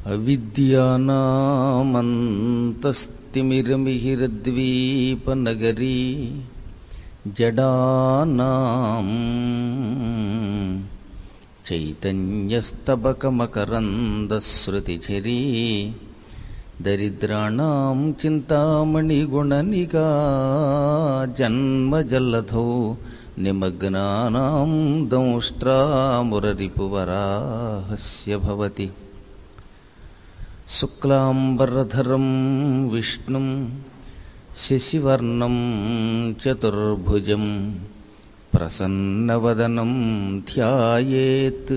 అవిద్యానామంతస్తిమిరమిహిరద్వీపనగరీ జడానాం చైతన్యస్తబకమకరందశ్రుతిఝరీ దరిద్రాణం చింతామణిగుణనికా జన్మజల్లధౌ నిమగ్నానాం దంష్ట్రామురరిపువరాహస్య భవతి శుక్లాంబరధరం విష్ణుం శశివర్ణం చతుర్భుజం ప్రసన్నవదనం ధ్యాయేత్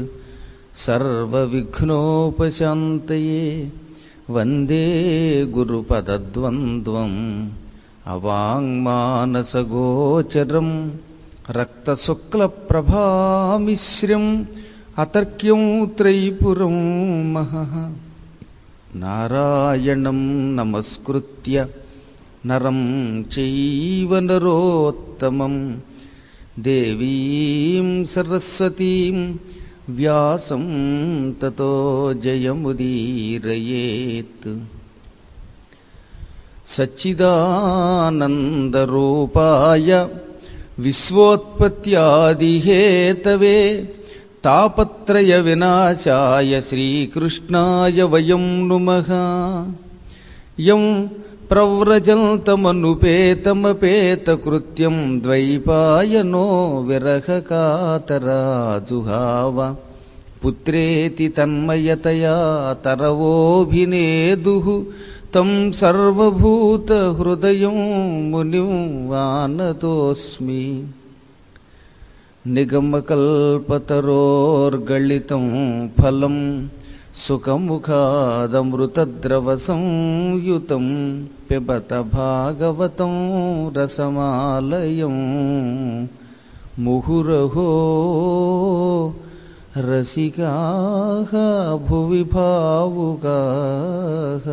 సర్వవిఘ్నోపశాంతయే వందే గురుపదద్వంద్వం అవాంగ్మానసగోచరం రక్తశుక్లప్రభామిశ్రం అతర్క్యం త్రైపురం మహః నారాయణం నమస్కృత్య నరం చైవ నరోత్తమం దేవీం సరస్వతీం వ్యాసం తతో జయముదీరయేత్ సచ్చిదానందరూపాయ విశ్వోత్పత్యాదిహేతవే తాపత్రయ వినాశాయ శ్రీకృష్ణాయ వయం నుమః యం ప్రవ్రజంతమనుపేతమపేతకృత్యం ద్వైపాయనో విరహకాతరాజుహావ పుత్రేతి తన్మయతయా తరవోభినేదుః తం సర్వభూతహృదయం మునిం వానతోస్మి నిగమకల్పతరోర్గళితం ఫలం సుఖముఖాదమృతద్రవసంయుతం పిబత భాగవతం రసమాలయం ముహురహో రసికాః భువి భావుకాః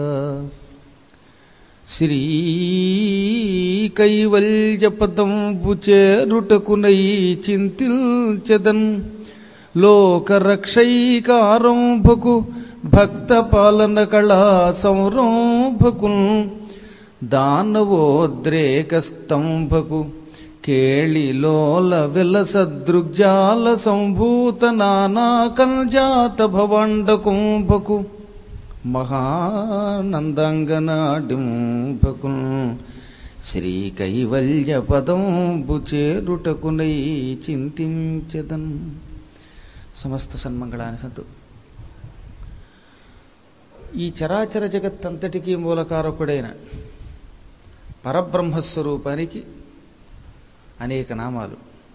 శ్రీకైవల్యపదంబు చేరుటకునై చింతిల్చెదన్ లోకరక్షైకారంభకు భక్త పాలన కళా సంరంభకు దానవోద్రేక స్తంభకు కేళిలోల విలసదృగ్జాల సంభూత నానా కల్జాత భవండ కుంభకు మహానందంగనాడింపకు శ్రీకైవల్య పదంబు చేరుటకునై చింతించదన్ సమస్త సన్మంగళాన్ని సంతు ఈ చరాచర జగత్తంతటికీ మూలకారకుడైన పరబ్రహ్మస్వరూపానికి అనేక నామాలు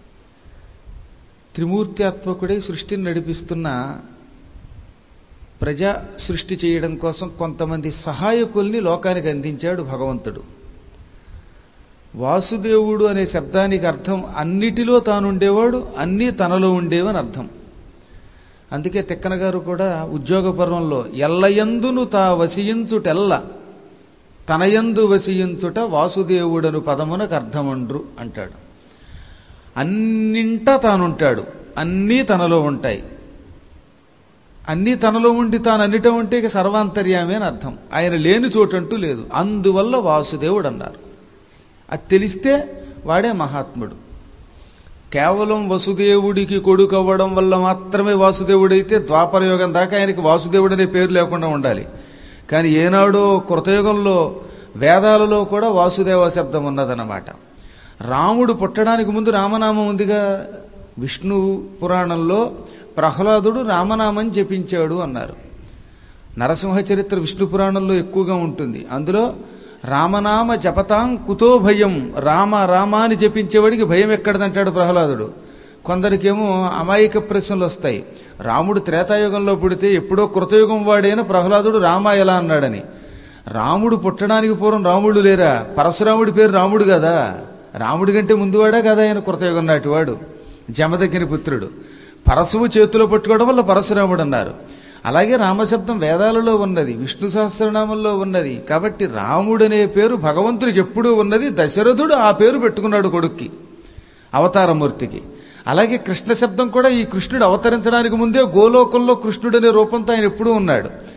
త్రిమూర్త్యాత్మకుడై సృష్టిని నడిపిస్తున్న ప్రజా సృష్టి చేయడం కోసం కొంతమంది సహాయకుల్ని లోకానికి అందించాడు భగవంతుడు వాసుదేవుడు అనే శబ్దానికి అర్థం అన్నిటిలో తానుండేవాడు అన్నీ తనలో ఉండేవని అర్థం అందుకే తిక్కన గారు కూడా ఉద్యోగ పర్వంలో ఎల్లయందును తా వసియించుటెల్ల తనయందు వసియించుట వాసుదేవుడను పదమునకు అర్థమండ్రు అంటాడు అన్నింటా తానుంటాడు అన్నీ తనలో ఉంటాయి అన్నీ తనలో ఉండి తాను అన్నిట ఉంటే ఇక సర్వాంతర్యామి అని అర్థం ఆయన లేని చోటంటూ లేదు అందువల్ల వాసుదేవుడు అన్నారు అది తెలిస్తే వాడే మహాత్ముడు కేవలం వసుదేవుడికి కొడుకు అవ్వడం వల్ల మాత్రమే వాసుదేవుడైతే ద్వాపర యుగం దాకా ఆయనకి వాసుదేవుడు అనే పేరు లేకుండా ఉండాలి కానీ ఏనాడో కృతయుగంలో వేదాలలో కూడా వాసుదేవ శబ్దం ఉన్నదన్నమాట రాముడు పుట్టడానికి ముందు రామనామం ఉందిగా విష్ణు పురాణంలో ప్రహ్లాదుడు రామనామం జపించాడు అన్నారు నరసింహ చరిత్ర విష్ణు పురాణంలో ఎక్కువగా ఉంటుంది అందులో రామనామ జపతాం కుతో భయం రామ రామ అని జపించేవాడికి భయం ఎక్కడదంటాడు ప్రహ్లాదుడు కొందరికేమో అమాయక ప్రశ్నలు వస్తాయి రాముడు త్రేతాయుగంలో పుడితే ఎప్పుడో కృతయుగం వాడైన ప్రహ్లాదుడు రామ ఎలా అన్నాడని రాముడు పుట్టడానికి పూర్వం రాముడు లేరా పరశురాముడి పేరు రాముడు కదా రాముడి కంటే ముందువాడా కదా ఆయన కృతయుగం నాటివాడు జమదగ్గిని పుత్రుడు పరశువు చేతిలో పట్టుకోవడం వల్ల పరశురాముడు అన్నారు అలాగే రామశబ్దం వేదాలలో ఉన్నది విష్ణు సహస్రనామంలో ఉన్నది కాబట్టి రాముడనే పేరు భగవంతుడికి ఎప్పుడూ ఉన్నది దశరథుడు ఆ పేరు పెట్టుకున్నాడు కొడుక్కి అవతారమూర్తికి అలాగే కృష్ణ శబ్దం కూడా ఈ కృష్ణుడు అవతరించడానికి ముందే గోలోకంలో కృష్ణుడు అనే రూపంతో ఆయన ఎప్పుడూ ఉన్నాడు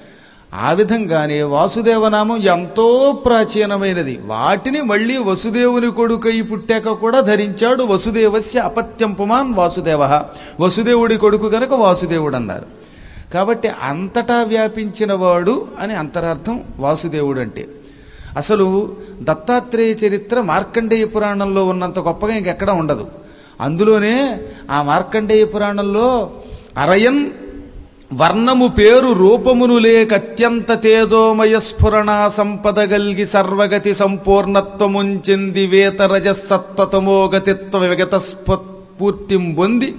ఆ విధంగానే వాసుదేవనామం ఎంతో ప్రాచీనమైనది వాటిని మళ్ళీ వసుదేవుని కొడుకై పుట్టాక కూడా ధరించాడు వసుదేవస్య అపత్యం పుమాన్ వాసుదేవ వసుదేవుడి కొడుకు గనక వాసుదేవుడు అన్నారు కాబట్టి అంతటా వ్యాపించిన వాడు అని అంతరార్థం వాసుదేవుడు అంటే అసలు దత్తాత్రేయ చరిత్ర మార్కండేయ పురాణంలో ఉన్నంత గొప్పగా ఇంకెక్కడ ఉండదు అందులోనే ఆ మార్కండేయ పురాణంలో అరయన్ వర్ణము పేరు రూపమును లేక అత్యంత తేజోమయ స్ఫురణ సంపద గల్గి సర్వగతి సంపూర్ణత్వముంచెంది వేతరజ సత్తతమోగతిత్వ విగత స్ఫూర్తిం పొంది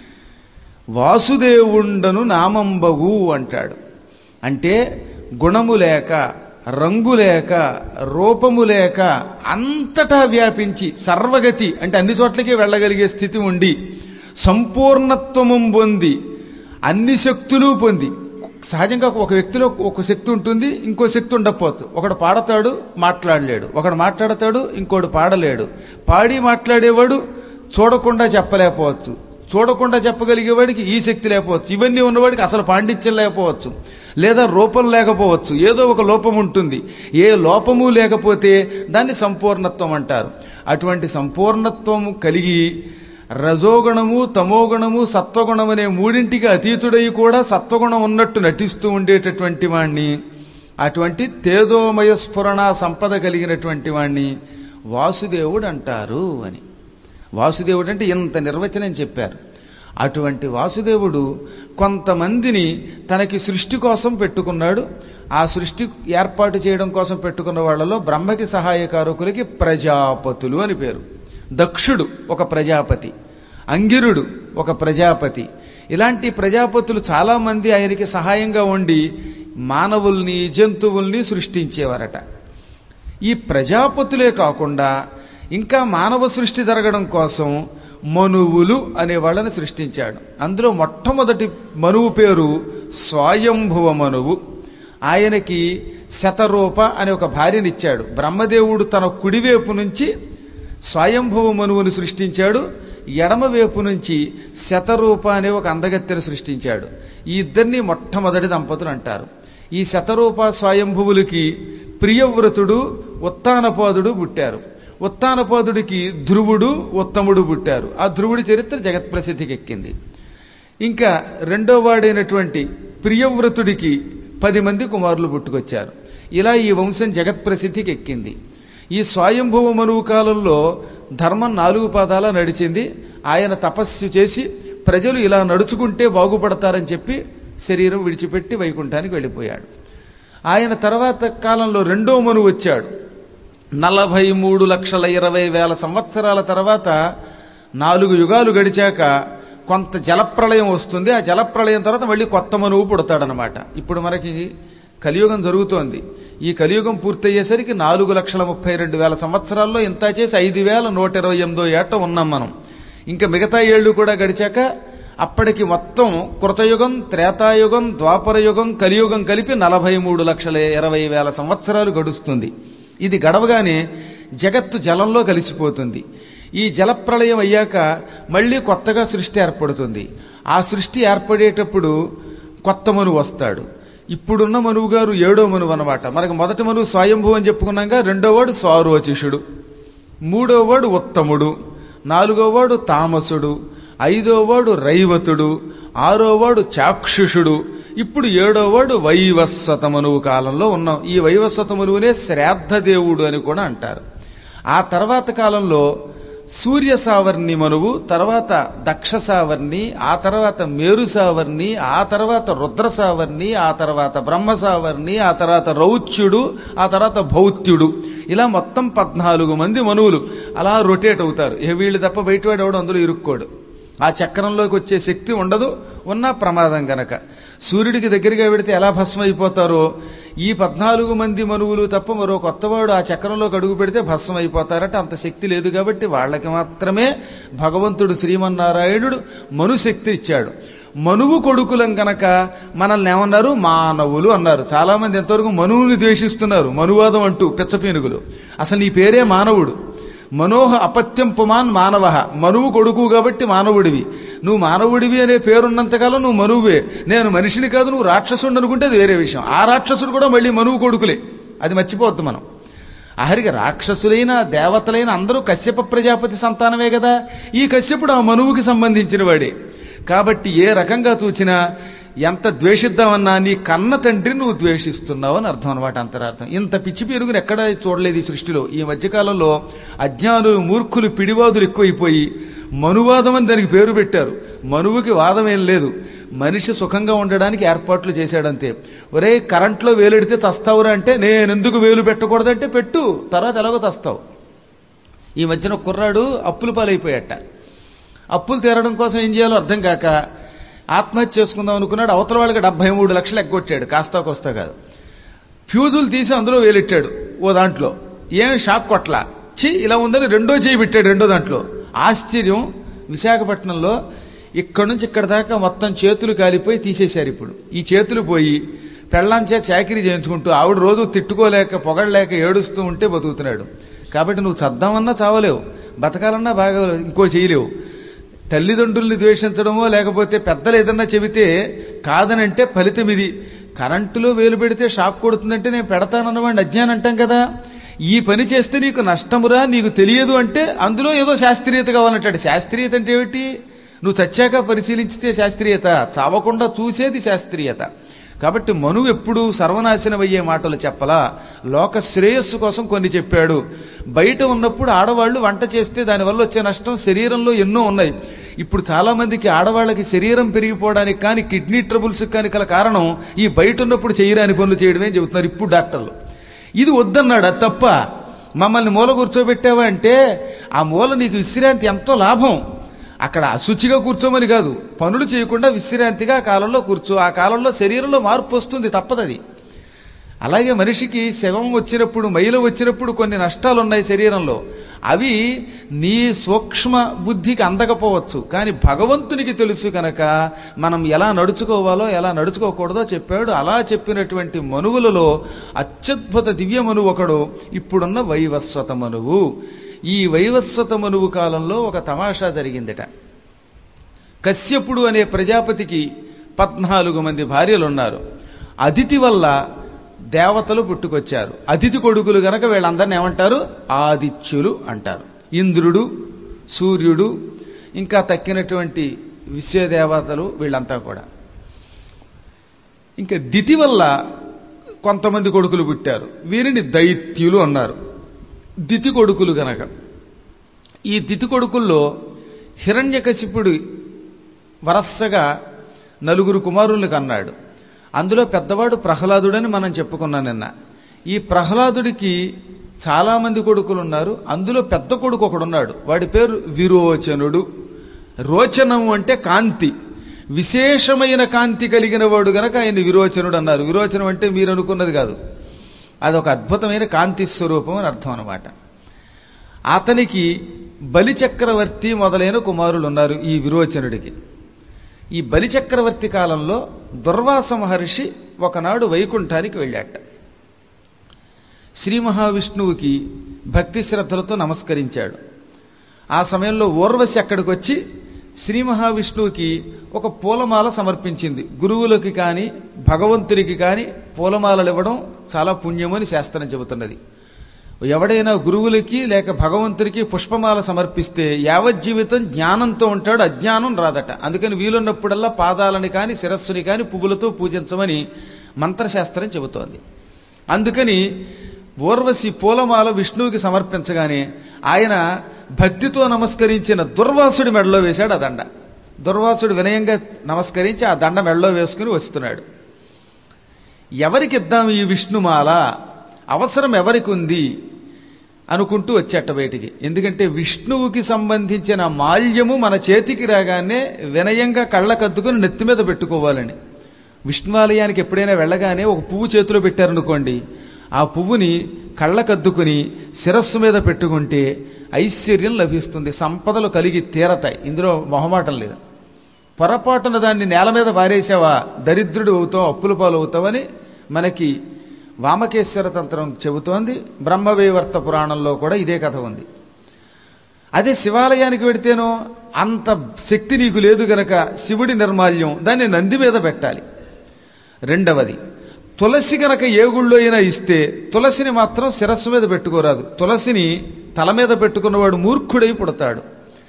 వాసుదేవుండను నామంబగు అంటాడు అంటే గుణము లేక రంగు లేక రూపము లేక అంతటా వ్యాపించి సర్వగతి అంటే అన్ని చోట్లకి వెళ్ళగలిగే స్థితి ఉండి సంపూర్ణత్వము పొంది అన్ని శక్తులు పొంది సహజంగా ఒక వ్యక్తిలో ఒక శక్తి ఉంటుంది ఇంకో శక్తి ఉండకపోవచ్చు ఒకడు పాడతాడు మాట్లాడలేడు ఒకడు మాట్లాడతాడు ఇంకోడు పాడలేడు పాడి మాట్లాడేవాడు చూడకుండా చెప్పలేకపోవచ్చు చూడకుండా చెప్పగలిగేవాడికి ఈ శక్తి లేకపోవచ్చు ఇవన్నీ ఉన్నవాడికి అసలు పాండిత్యం లేకపోవచ్చు లేదా రూపం లేకపోవచ్చు ఏదో ఒక లోపం ఉంటుంది ఏ లోపము లేకపోతే దాన్ని సంపూర్ణత్వం అంటారు అటువంటి సంపూర్ణత్వం కలిగి రజోగుణము తమోగుణము సత్వగుణం అనే మూడింటికి అతీతుడై కూడా సత్వగుణం ఉన్నట్టు నటిస్తూ ఉండేటటువంటి వాణ్ణి అటువంటి తేజోమయ స్ఫురణ సంపద కలిగినటువంటి వాణ్ణి వాసుదేవుడు అంటారు అని వాసుదేవుడు అంటే ఇంత నిర్వచనం చెప్పారు అటువంటి వాసుదేవుడు కొంతమందిని తనకి సృష్టి కోసం పెట్టుకున్నాడు ఆ సృష్టి ఏర్పాటు చేయడం కోసం పెట్టుకున్న వాళ్ళలో బ్రహ్మకి సహాయకారకులకి ప్రజాపతులు అని పేరు దక్షుడు ఒక ప్రజాపతి అంగిరుడు ఒక ప్రజాపతి ఇలాంటి ప్రజాపతులు చాలామంది ఆయనకి సహాయంగా ఉండి మానవుల్ని జంతువుల్ని సృష్టించేవారట ఈ ప్రజాపతులే కాకుండా ఇంకా మానవ సృష్టి జరగడం కోసం మనువులు అనే వాళ్ళని సృష్టించాడు అందులో మొట్టమొదటి మనువు పేరు స్వయంభువ మనువు ఆయనకి శతరూప అనే ఒక భార్యనిచ్చాడు బ్రహ్మదేవుడు తన కుడివైపు నుంచి స్వయంభువ మనువుని సృష్టించాడు ఎడమవైపు నుంచి శతరూప అనే ఒక అందగత్తెను సృష్టించాడు ఈ ఇద్దరిని మొట్టమొదటి దంపతులు అంటారు ఈ శతరూప స్వయంభువులకి ప్రియవ్రతుడు ఉత్తానపాదుడు పుట్టారు ఉత్తానపాదుడికి ధ్రువుడు ఉత్తముడు పుట్టారు ఆ ధ్రువుడి చరిత్ర జగత్ ప్రసిద్ధికి ఎక్కింది ఇంకా రెండో వాడైనటువంటి ప్రియవ్రతుడికి పది మంది కుమారులు పుట్టుకొచ్చారు ఇలా ఈ వంశం జగత్ ప్రసిద్ధికి ఎక్కింది ఈ స్వయంభవ మనువు కాలంలో ధర్మం నాలుగు పాదాల నడిచింది ఆయన తపస్సు చేసి ప్రజలు ఇలా నడుచుకుంటే బాగుపడతారని చెప్పి శరీరం విడిచిపెట్టి వైకుంఠానికి వెళ్ళిపోయాడు ఆయన తర్వాత కాలంలో రెండో మనువు వచ్చాడు నలభై మూడు లక్షల ఇరవై వేల సంవత్సరాల తర్వాత నాలుగు యుగాలు గడిచాక కొంత జలప్రళయం వస్తుంది ఆ జలప్రళయం తర్వాత మళ్ళీ కొత్త మనువు పుడతాడనమాట ఇప్పుడు మనకి కలియుగం జరుగుతోంది ఈ కలియుగం పూర్తయ్యేసరికి నాలుగు లక్షల ముప్పై రెండు వేల సంవత్సరాల్లో ఇంత చేసి ఐదు వేల నూట ఇరవై ఎనిమిదో ఏట ఉన్నాం మనం ఇంకా మిగతా ఏళ్ళు కూడా గడిచాక అప్పటికి మొత్తం కృతయుగం త్రేతాయుగం ద్వాపరయుగం కలియుగం కలిపి నలభై మూడు లక్షల ఇరవై వేల సంవత్సరాలు గడుస్తుంది ఇది గడవగానే జగత్తు జలంలో కలిసిపోతుంది ఈ జలప్రళయం అయ్యాక మళ్ళీ కొత్తగా సృష్టి ఏర్పడుతుంది ఆ సృష్టి ఏర్పడేటప్పుడు కొత్త మనువు వస్తాడు ఇప్పుడున్న మనువు గారు ఏడో మనువు అనమాట మనకు మొదటి మనువు స్వయంభూ అని చెప్పుకున్నాక రెండో వాడు స్వారోచిషుడు మూడో వాడు ఉత్తముడు నాలుగో వాడు తామసుడు ఐదో వాడు రైవతుడు ఆరో వాడు చాక్షుషుడు ఇప్పుడు ఏడో వాడు వైవస్వత మనువు కాలంలో ఉన్నాం ఈ వైవస్వత మనువునే శ్రాద్ధదేవుడు అని కూడా అంటారు ఆ తర్వాత కాలంలో సూర్య సావర్ణి మనువు తర్వాత దక్ష సావర్ణి ఆ తర్వాత మేరు సావర్ణి ఆ తర్వాత రుద్ర సావర్ణి ఆ తర్వాత బ్రహ్మ సావర్ణి ఆ తర్వాత రౌచ్యుడు ఆ తర్వాత భౌత్యుడు ఇలా మొత్తం పద్నాలుగు మంది మనువులు అలా రొటేట్ అవుతారు ఏ వీళ్ళు తప్ప బయటవాడు ఎవడు అందులో ఇరుక్కోడు ఆ చక్రంలోకి వచ్చే శక్తి ఉండదు ఉన్నా ప్రమాదం గనక సూర్యుడికి దగ్గరగా పెడితే ఎలా భస్మం అయిపోతారో ఈ పద్నాలుగు మంది మనువులు తప్ప మరో కొత్తవాడు ఆ చక్రంలోకి అడుగు పెడితే భస్మం అయిపోతారట అంత శక్తి లేదు కాబట్టి వాళ్ళకి మాత్రమే భగవంతుడు శ్రీమన్నారాయణుడు మనుశక్తి ఇచ్చాడు మనువు కొడుకులం కనుక మనల్ని ఏమన్నారు మానవులు అన్నారు చాలామంది ఎంతవరకు మనువుని ద్వేషిస్తున్నారు మనువాదం అంటూ పిచ్చపీనుగులు అసలు నీ పేరే మానవుడు మనోహ అపత్యం పుమాన్ మానవ మనువు కొడుకు కాబట్టి మానవుడివి నువ్వు మానవుడివి అనే పేరున్నంతకాలం నువ్వు మనువే నేను మనిషిని కాదు నువ్వు రాక్షసుడు అనుకుంటే అది వేరే విషయం ఆ రాక్షసుడు కూడా మళ్ళీ మనువు కొడుకులే అది మర్చిపోవద్దు మనం ఆఖరికి రాక్షసులైన దేవతలైన అందరూ కశ్యప ప్రజాపతి సంతానమే కదా ఈ కశ్యపుడు ఆ మనువుకి సంబంధించిన వాడే కాబట్టి ఏ రకంగా చూచినా ఎంత ద్వేషిద్దామన్నా నీ కన్న తండ్రి నువ్వు ద్వేషిస్తున్నావు అని అర్థం అనమాట అంతరార్థం ఇంత పిచ్చి పెరుగుని ఎక్కడ చూడలేదు ఈ సృష్టిలో ఈ మధ్యకాలంలో అజ్ఞానులు మూర్ఖులు పిడివాదులు ఎక్కువైపోయి మనువాదం అని దానికి పేరు పెట్టారు మనువుకి వాదం ఏం లేదు మనిషి సుఖంగా ఉండడానికి ఏర్పాట్లు చేశాడంతే ఒరే కరెంట్లో వేలెడితే చస్తావురా అంటే నేను ఎందుకు వేలు పెట్టకూడదంటే పెట్టు తర్వాత ఎలాగో చస్తావు ఈ మధ్యన ఒక కుర్రాడు అప్పుల పాలైపోయాట అప్పులు తీరడం కోసం ఏం చేయాలో అర్థం కాక ఆత్మహత్య చేసుకుందాం అనుకున్నాడు అవతల వాళ్ళకి డెబ్బై మూడు లక్షలు ఎగ్గొట్టాడు కాస్తా కోస్తా కాదు ఫ్యూజులు తీసి అందులో వేలెట్టాడు ఓ దాంట్లో ఏం షాక్ కొట్ల చి ఇలా ఉందని రెండో చేయి పెట్టాడు రెండో దాంట్లో ఆశ్చర్యం విశాఖపట్నంలో ఇక్కడి నుంచి ఇక్కడ దాకా మొత్తం చేతులు కాలిపోయి తీసేశారు ఇప్పుడు ఈ చేతులు పోయి పెళ్ళాంచే చాకరీ చేయించుకుంటూ ఆవిడ రోజు తిట్టుకోలేక పొగడలేక ఏడుస్తూ ఉంటే బతుకుతున్నాడు కాబట్టి నువ్వు చద్దామన్నా చావలేవు బతకాలన్నా బాగా ఇంకో చేయలేవు తల్లిదండ్రుల్ని ద్వేషించడమో లేకపోతే పెద్దలు ఏదన్నా చెబితే కాదనంటే ఫలితం ఇది కరెంటులో వేలు పెడితే షాక్ కొడుతుందంటే నేను పెడతానన్నవాడిని అజ్ఞానం అంటాం కదా ఈ పని చేస్తే నీకు నష్టమురా నీకు తెలియదు అంటే అందులో ఏదో శాస్త్రీయత కావాలంటాడు శాస్త్రీయత అంటే ఏమిటి నువ్వు చచ్చాక పరిశీలించితే శాస్త్రీయత చావకుండా చూసేది శాస్త్రీయత కాబట్టి మనువు ఎప్పుడు సర్వనాశనం అయ్యే మాటలు చెప్పలా లోక శ్రేయస్సు కోసం కొన్ని చెప్పాడు బయట ఉన్నప్పుడు ఆడవాళ్ళు వంట చేస్తే దానివల్ల వచ్చే నష్టం శరీరంలో ఎన్నో ఉన్నాయి ఇప్పుడు చాలామందికి ఆడవాళ్ళకి శరీరం పెరిగిపోవడానికి కానీ కిడ్నీ ట్రబుల్స్ కానీ గల కారణం ఈ బయట ఉన్నప్పుడు చేయరాని పనులు చేయడమే చెబుతున్నారు ఇప్పుడు డాక్టర్లు ఇది వద్దన్నాడు అది తప్ప మమ్మల్ని మూల కూర్చోబెట్టావా అంటే ఆ మూల నీకు విశ్రాంతి ఎంతో లాభం అక్కడ అశుచిగా కూర్చోమని కాదు పనులు చేయకుండా విశ్రాంతిగా ఆ కాలంలో కూర్చో ఆ కాలంలో శరీరంలో మార్పు వస్తుంది తప్పదది అలాగే మనిషికి శవం వచ్చినప్పుడు మైల వచ్చినప్పుడు కొన్ని నష్టాలు ఉన్నాయి శరీరంలో అవి నీ సూక్ష్మ బుద్ధికి అందకపోవచ్చు కానీ భగవంతునికి తెలుసు కనుక మనం ఎలా నడుచుకోవాలో ఎలా నడుచుకోకూడదో చెప్పాడు అలా చెప్పినటువంటి మనువులలో అత్యద్భుత దివ్య మనువు ఒకడు ఇప్పుడున్న వైవస్వత మనువు ఈ వైవస్వత మనువు కాలంలో ఒక తమాషా జరిగిందట కశ్యపుడు అనే ప్రజాపతికి పద్నాలుగు మంది భార్యలు ఉన్నారు అదితి వల్ల దేవతలు పుట్టుకొచ్చారు అతిథి కొడుకులు గనక వీళ్ళందరిని ఏమంటారు ఆదిత్యులు అంటారు ఇంద్రుడు సూర్యుడు ఇంకా తక్కినటువంటి విశ్వదేవతలు వీళ్ళంతా కూడా ఇంకా దితి వల్ల కొంతమంది కొడుకులు పుట్టారు వీరిని దైత్యులు అన్నారు దితి కొడుకులు గనక ఈ దితి కొడుకుల్లో హిరణ్యకశిపుడు వరస్సగా నలుగురు కుమారుల్ని కన్నాడు అందులో పెద్దవాడు ప్రహ్లాదుడని మనం చెప్పుకున్నాం నిన్న ఈ ప్రహ్లాదుడికి చాలామంది కొడుకులు ఉన్నారు అందులో పెద్ద కొడుకు ఒకడున్నాడు వాడి పేరు విరోచనుడు రోచనము అంటే కాంతి విశేషమైన కాంతి కలిగిన వాడు గనక ఆయన విరోచనుడు అన్నారు విరోచనం అంటే మీరు అనుకున్నది కాదు అదొక అద్భుతమైన కాంతి స్వరూపం అని అర్థం అనమాట అతనికి బలిచక్రవర్తి మొదలైన కుమారులు ఉన్నారు ఈ విరోచనుడికి ఈ బలిచక్రవర్తి కాలంలో దుర్వాస మహర్షి ఒకనాడు వైకుంఠానికి వెళ్ళాట శ్రీ మహావిష్ణువుకి భక్తి శ్రద్ధలతో నమస్కరించాడు ఆ సమయంలో ఊర్వశి అక్కడికి వచ్చి శ్రీ మహావిష్ణువుకి ఒక పూలమాల సమర్పించింది గురువులకి కానీ భగవంతునికి కానీ పూలమాలలు ఇవ్వడం చాలా పుణ్యమని శాస్త్రం చెబుతున్నది ఎవడైనా గురువులకి లేక భగవంతుడికి పుష్పమాల సమర్పిస్తే యావజ్జీవితం జ్ఞానంతో ఉంటాడు అజ్ఞానం రాదట అందుకని వీలున్నప్పుడల్లా పాదాలని కానీ శిరస్సుని కానీ పువ్వులతో పూజించమని మంత్రశాస్త్రం చెబుతోంది అందుకని ఊర్వశి పూలమాల విష్ణువుకి సమర్పించగానే ఆయన భక్తితో నమస్కరించిన దుర్వాసుడి మెడలో వేశాడు ఆ దండ దుర్వాసుడు వినయంగా నమస్కరించి ఆ దండ మెడలో వేసుకుని వస్తున్నాడు ఎవరికి ఇద్దాం ఈ విష్ణుమాల అవసరం ఎవరికి ఉంది అనుకుంటూ వచ్చేట బయటికి ఎందుకంటే విష్ణువుకి సంబంధించిన మాల్యము మన చేతికి రాగానే వినయంగా కళ్ళకద్దుకుని నెత్తి మీద పెట్టుకోవాలని విష్ణువాలయానికి ఎప్పుడైనా వెళ్ళగానే ఒక పువ్వు చేతిలో పెట్టారనుకోండి ఆ పువ్వుని కళ్ళకద్దుకుని శిరస్సు మీద పెట్టుకుంటే ఐశ్వర్యం లభిస్తుంది సంపదలు కలిగి తీరతాయి ఇందులో మొహమాటం లేదు పొరపాటున దాన్ని నేల మీద పారేసావా దరిద్రుడు అవుతావు అప్పుల పాలు అవుతావని మనకి వామకేశ్వర తంత్రం చెబుతోంది బ్రహ్మవేవర్త పురాణంలో కూడా ఇదే కథ ఉంది అదే శివాలయానికి వెడితేనో అంత శక్తి నీకు లేదు గనక శివుడి నిర్మాల్యం దాన్ని నంది మీద పెట్టాలి రెండవది తులసి గనక ఏ గుళ్ళో అయినా ఇస్తే తులసిని మాత్రం శిరస్సు మీద పెట్టుకోరాదు తులసిని తల మీద పెట్టుకున్నవాడు మూర్ఖుడై పుడతాడు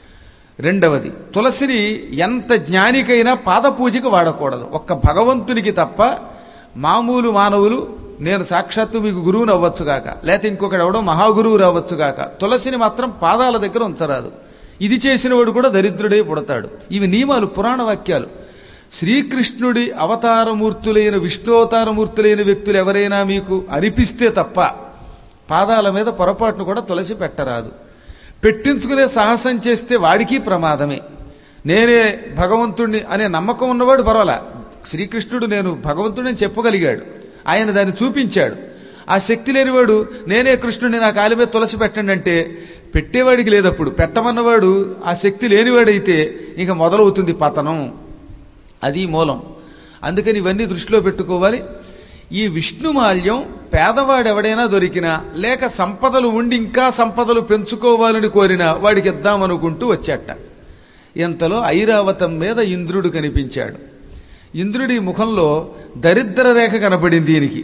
రెండవది తులసిని ఎంత జ్ఞానికైనా పాదపూజకి వాడకూడదు ఒక్క భగవంతునికి తప్ప మామూలు మానవులు నేను సాక్షాత్తు మీకు గురువుని అవ్వచ్చుగాక లేకపోతే ఇంకొకడు ఎవడో మహాగురువు రావచ్చుగాక తులసిని మాత్రం పాదాల దగ్గర ఉంచరాదు ఇది చేసినవాడు కూడా దరిద్రుడై పుడతాడు ఇవి నియమాలు పురాణ వాక్యాలు శ్రీకృష్ణుడి అవతారమూర్తులైన విష్ణువతారమూర్తులైన వ్యక్తులు ఎవరైనా మీకు అనిపిస్తే తప్ప పాదాల మీద పొరపాటును కూడా తులసి పెట్టరాదు పెట్టించుకునే సాహసం చేస్తే వాడికి ప్రమాదమే నేనే భగవంతుణ్ణి అనే నమ్మకం ఉన్నవాడు పర్వాలా శ్రీకృష్ణుడు నేను భగవంతుడిని చెప్పగలిగాడు ఆయన దాన్ని చూపించాడు ఆ శక్తి లేనివాడు నేనే కృష్ణుడిని నా కాలి మీద తులసి పెట్టండి అంటే పెట్టేవాడికి లేదప్పుడు పెట్టమన్నవాడు ఆ శక్తి లేనివాడైతే ఇక మొదలవుతుంది పతనం అది మూలం అందుకని ఇవన్నీ దృష్టిలో పెట్టుకోవాలి ఈ విష్ణుమాల్యం పేదవాడు ఎవడైనా దొరికినా లేక సంపదలు ఉండి ఇంకా సంపదలు పెంచుకోవాలని కోరినా వాడికి ఇద్దామనుకుంటూ వచ్చాట ఇంతలో ఐరావతం మీద ఇంద్రుడు కనిపించాడు ఇంద్రుడి ముఖంలో దరిద్ర రేఖ కనపడింది దీనికి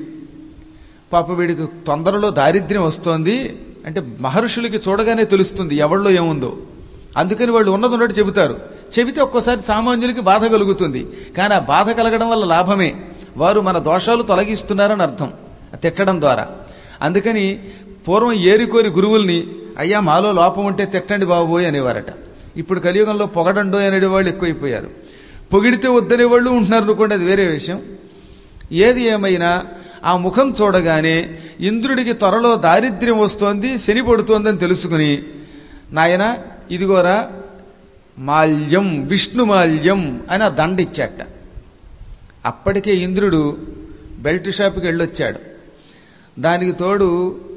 పాప వీడికి తొందరలో దారిద్ర్యం వస్తోంది అంటే మహర్షులకి చూడగానే తెలుస్తుంది ఎవరిలో ఏముందో అందుకని వాళ్ళు ఉన్నది ఉన్నట్టు చెబుతారు చెబితే ఒక్కోసారి సామాన్యులకి బాధ కలుగుతుంది కానీ ఆ బాధ కలగడం వల్ల లాభమే వారు మన దోషాలు తొలగిస్తున్నారని అర్థం తిట్టడం ద్వారా అందుకని పూర్వం ఏరికోరి గురువుల్ని అయ్యా మాలో లోపం ఉంటే తిట్టండి బాబోయ్ అనేవారట ఇప్పుడు కలియుగంలో పొగడండో అనేవాళ్ళు ఎక్కువైపోయారు పొగిడితే వద్దనే వాళ్ళు ఉంటున్నారు అనుకోండి అది వేరే విషయం ఏది ఏమైనా ఆ ముఖం చూడగానే ఇంద్రుడికి త్వరలో దారిద్ర్యం వస్తోంది శని పడుతోందని తెలుసుకుని నాయన ఇదిగోరా మాల్యం విష్ణుమాల్యం అని ఆ దండ ఇచ్చాట అప్పటికే ఇంద్రుడు బెల్ట్ షాప్కి వెళ్ళొచ్చాడు దానికి తోడు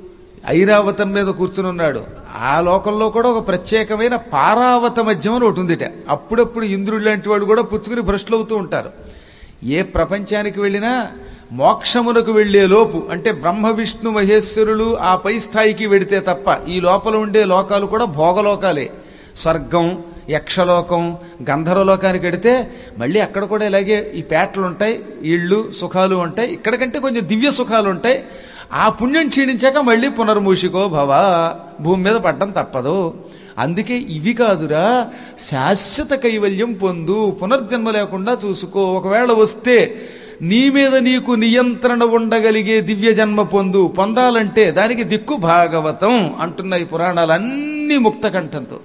ఐరావతం మీద కూర్చుని ఉన్నాడు ఆ లోకంలో కూడా ఒక ప్రత్యేకమైన పారావత మధ్యం అని ఒకటి ఉందిట అప్పుడప్పుడు ఇంద్రుడు లాంటి వాడు కూడా పుచ్చుకుని భ్రష్టులు అవుతూ ఉంటారు ఏ ప్రపంచానికి వెళ్ళినా మోక్షమునకు వెళ్లే లోపు అంటే బ్రహ్మ విష్ణు మహేశ్వరులు ఆ పై స్థాయికి వెడితే తప్ప ఈ లోపల ఉండే లోకాలు కూడా భోగలోకాలే స్వర్గం యక్షలోకం గంధర్వలోకానికి వెడితే మళ్ళీ అక్కడ కూడా ఇలాగే ఈ పేటలు ఉంటాయి ఇళ్ళు సుఖాలు ఉంటాయి ఇక్కడ కంటే కొంచెం దివ్య సుఖాలు ఉంటాయి ఆ పుణ్యం క్షీణించాక మళ్ళీ పునర్మూషికో భవ భూమి మీద పడ్డం తప్పదు అందుకే ఇవి కాదురా శాశ్వత కైవల్యం పొందు పునర్జన్మ లేకుండా చూసుకో ఒకవేళ వస్తే నీ మీద నీకు నియంత్రణ ఉండగలిగే దివ్య జన్మ పొందు పొందాలంటే దానికి దిక్కు భాగవతం అంటున్నాయి పురాణాలన్నీ ముక్తకంఠంతో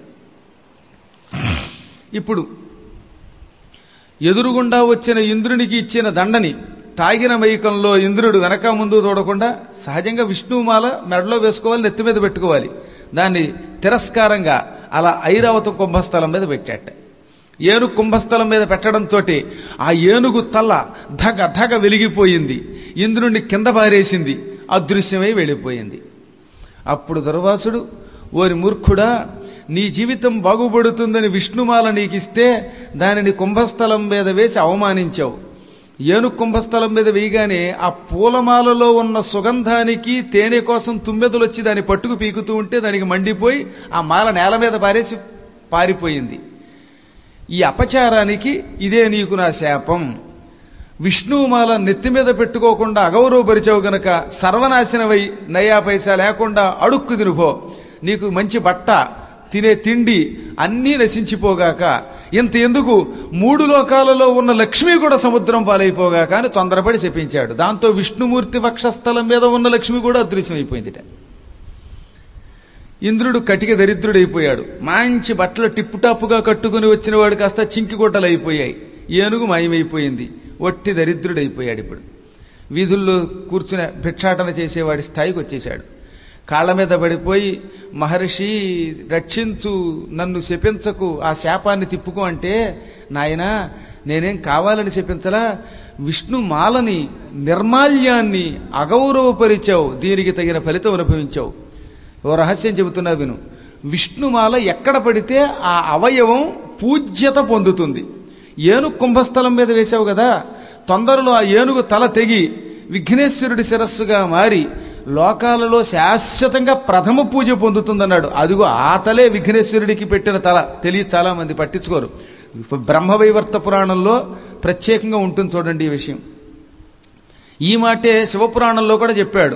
ఇప్పుడు ఎదురుగుండా వచ్చిన ఇంద్రునికి ఇచ్చిన దండని తాగిన మైకంలో ఇంద్రుడు వెనక ముందు చూడకుండా సహజంగా విష్ణుమాల మెడలో వేసుకోవాలి నెత్తి మీద పెట్టుకోవాలి దాన్ని తిరస్కారంగా అలా ఐరావతం కుంభస్థలం మీద పెట్టాట ఏనుగు కుంభస్థలం మీద పెట్టడంతో ఆ ఏనుగు తల ధగ ధగ వెలిగిపోయింది ఇంద్రుణ్ణి కింద పారేసింది అదృశ్యమై వెళ్ళిపోయింది అప్పుడు దుర్వాసుడు ఓరి మూర్ఖుడా నీ జీవితం బాగుపడుతుందని విష్ణుమాల నీకిస్తే దానిని కుంభస్థలం మీద వేసి అవమానించావు ఏనుగు కుంభస్థలం మీద వేయగానే ఆ పూలమాలలో ఉన్న సుగంధానికి తేనె కోసం తుమ్మెదలు వచ్చి దాన్ని పట్టుకు పీకుతూ ఉంటే దానికి మండిపోయి ఆ మాల నేల మీద పారేసి పారిపోయింది ఈ అపచారానికి ఇదే నీకు నా శాపం విష్ణుమాల నెత్తి మీద పెట్టుకోకుండా అగౌరవపరిచావు గనక సర్వనాశనమై నయా పైసా లేకుండా అడుక్కు తినుపో నీకు మంచి బట్ట తినే తిండి అన్నీ నశించిపోగాక ఇంత ఎందుకు మూడు లోకాలలో ఉన్న లక్ష్మి కూడా సముద్రం పాలైపోగాక అని తొందరపడి చెప్పించాడు దాంతో విష్ణుమూర్తి వక్షస్థలం మీద ఉన్న లక్ష్మి కూడా అదృశ్యమైపోయిందిట ఇంద్రుడు కటిక దరిద్రుడైపోయాడు మంచి బట్టలు టిప్పుటాపుగా కట్టుకుని వచ్చిన వాడు కాస్త చింకిగొట్టలు అయిపోయాయి ఏనుగు మాయమైపోయింది ఒట్టి దరిద్రుడైపోయాడు ఇప్పుడు వీధుల్లో కూర్చుని భిక్షాటన చేసేవాడి స్థాయికి వచ్చేశాడు కాళ్ళ మీద పడిపోయి మహర్షి రక్షించు నన్ను శపించకు ఆ శాపాన్ని తిప్పుకో అంటే నాయనా నేనేం కావాలని శపించలా విష్ణు మాలని నిర్మాల్యాన్ని అగౌరవపరిచావు దీనికి తగిన ఫలితం అనుభవించావు ఓ రహస్యం చెబుతున్నా విను విష్ణుమాల ఎక్కడ పడితే ఆ అవయవం పూజ్యత పొందుతుంది ఏనుగు కుంభస్థలం మీద వేశావు కదా తొందరలో ఆ ఏనుగు తల తెగి విఘ్నేశ్వరుడి శిరస్సుగా మారి లోకాలలో శాశ్వతంగా ప్రథమ పూజ పొందుతుందన్నాడు అదిగో ఆ తలే విఘ్నేశ్వరుడికి పెట్టిన తల తెలియ చాలా మంది పట్టించుకోరు బ్రహ్మవైవర్త పురాణంలో ప్రత్యేకంగా ఉంటుంది చూడండి ఈ విషయం ఈ మాటే శివపురాణంలో కూడా చెప్పాడు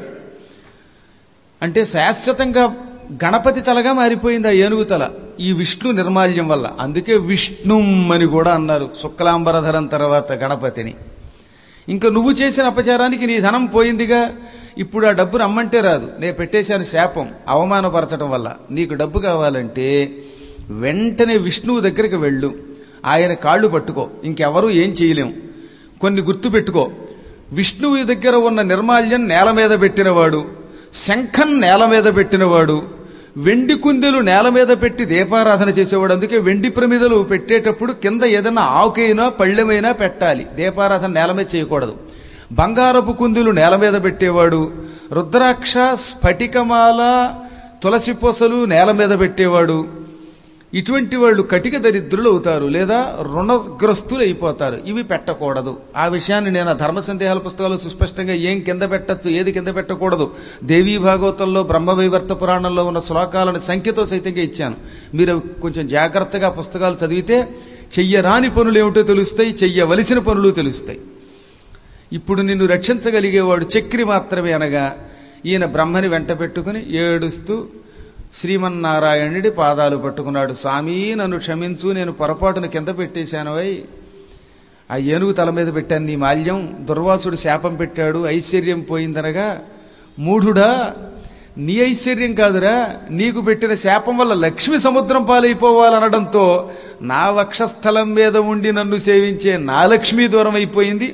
అంటే శాశ్వతంగా గణపతి తలగా మారిపోయింది ఆ ఏనుగు తల ఈ విష్ణు నిర్మాల్యం వల్ల అందుకే విష్ణుం అని కూడా అన్నారు శుక్లాంబరధరం తర్వాత గణపతిని ఇంకా నువ్వు చేసిన అపచారానికి నీ ధనం పోయిందిగా ఇప్పుడు ఆ డబ్బు రమ్మంటే రాదు నేను పెట్టేశాను శాపం అవమానపరచడం వల్ల నీకు డబ్బు కావాలంటే వెంటనే విష్ణువు దగ్గరికి వెళ్ళు ఆయన కాళ్ళు పట్టుకో ఇంకెవరూ ఏం చేయలేం కొన్ని గుర్తుపెట్టుకో విష్ణువు దగ్గర ఉన్న నిర్మాల్యం నేల మీద పెట్టినవాడు శంఖం నేల మీద పెట్టినవాడు వెండి కుందెలు నేల మీద పెట్టి దీపారాధన చేసేవాడు అందుకే వెండి ప్రమిదలు పెట్టేటప్పుడు కింద ఏదైనా ఆకుైనా పళ్ళెమైనా పెట్టాలి దీపారాధన నేల మీద చేయకూడదు బంగారపు కుందులు నేల మీద పెట్టేవాడు రుద్రాక్ష స్ఫటికమాల తులసి పొసలు నేల మీద పెట్టేవాడు ఇటువంటి వాళ్ళు కటిక దరిద్రులు అవుతారు లేదా రుణగ్రస్తులు అయిపోతారు ఇవి పెట్టకూడదు ఆ విషయాన్ని నేను ఆ ధర్మ సందేహాల పుస్తకాలు సుస్పష్టంగా ఏం కింద పెట్టచ్చు ఏది కింద పెట్టకూడదు దేవీ భాగవతంలో బ్రహ్మవైవర్త పురాణంలో ఉన్న శ్లోకాలను సంఖ్యతో సైతంగా ఇచ్చాను మీరు అవి కొంచెం జాగ్రత్తగా పుస్తకాలు చదివితే చెయ్యరాని పనులు ఏమిటో తెలుస్తాయి చెయ్యవలసిన పనులు తెలుస్తాయి ఇప్పుడు నిన్ను రక్షించగలిగేవాడు చక్రి మాత్రమే అనగా ఈయన బ్రహ్మని వెంట పెట్టుకుని ఏడుస్తూ శ్రీమన్నారాయణుడి పాదాలు పట్టుకున్నాడు స్వామి నన్ను క్షమించు నేను పొరపాటును కింద పెట్టేశాను వై ఆ ఏనుగు తల మీద పెట్టాను నీ మాల్యం దుర్వాసుడు శాపం పెట్టాడు ఐశ్వర్యం పోయిందనగా మూఢుడా నీ ఐశ్వర్యం కాదురా నీకు పెట్టిన శాపం వల్ల లక్ష్మి సముద్రం పాలైపోవాలనడంతో నా వక్షస్థలం మీద ఉండి నన్ను సేవించే నా లక్ష్మి దూరం అయిపోయింది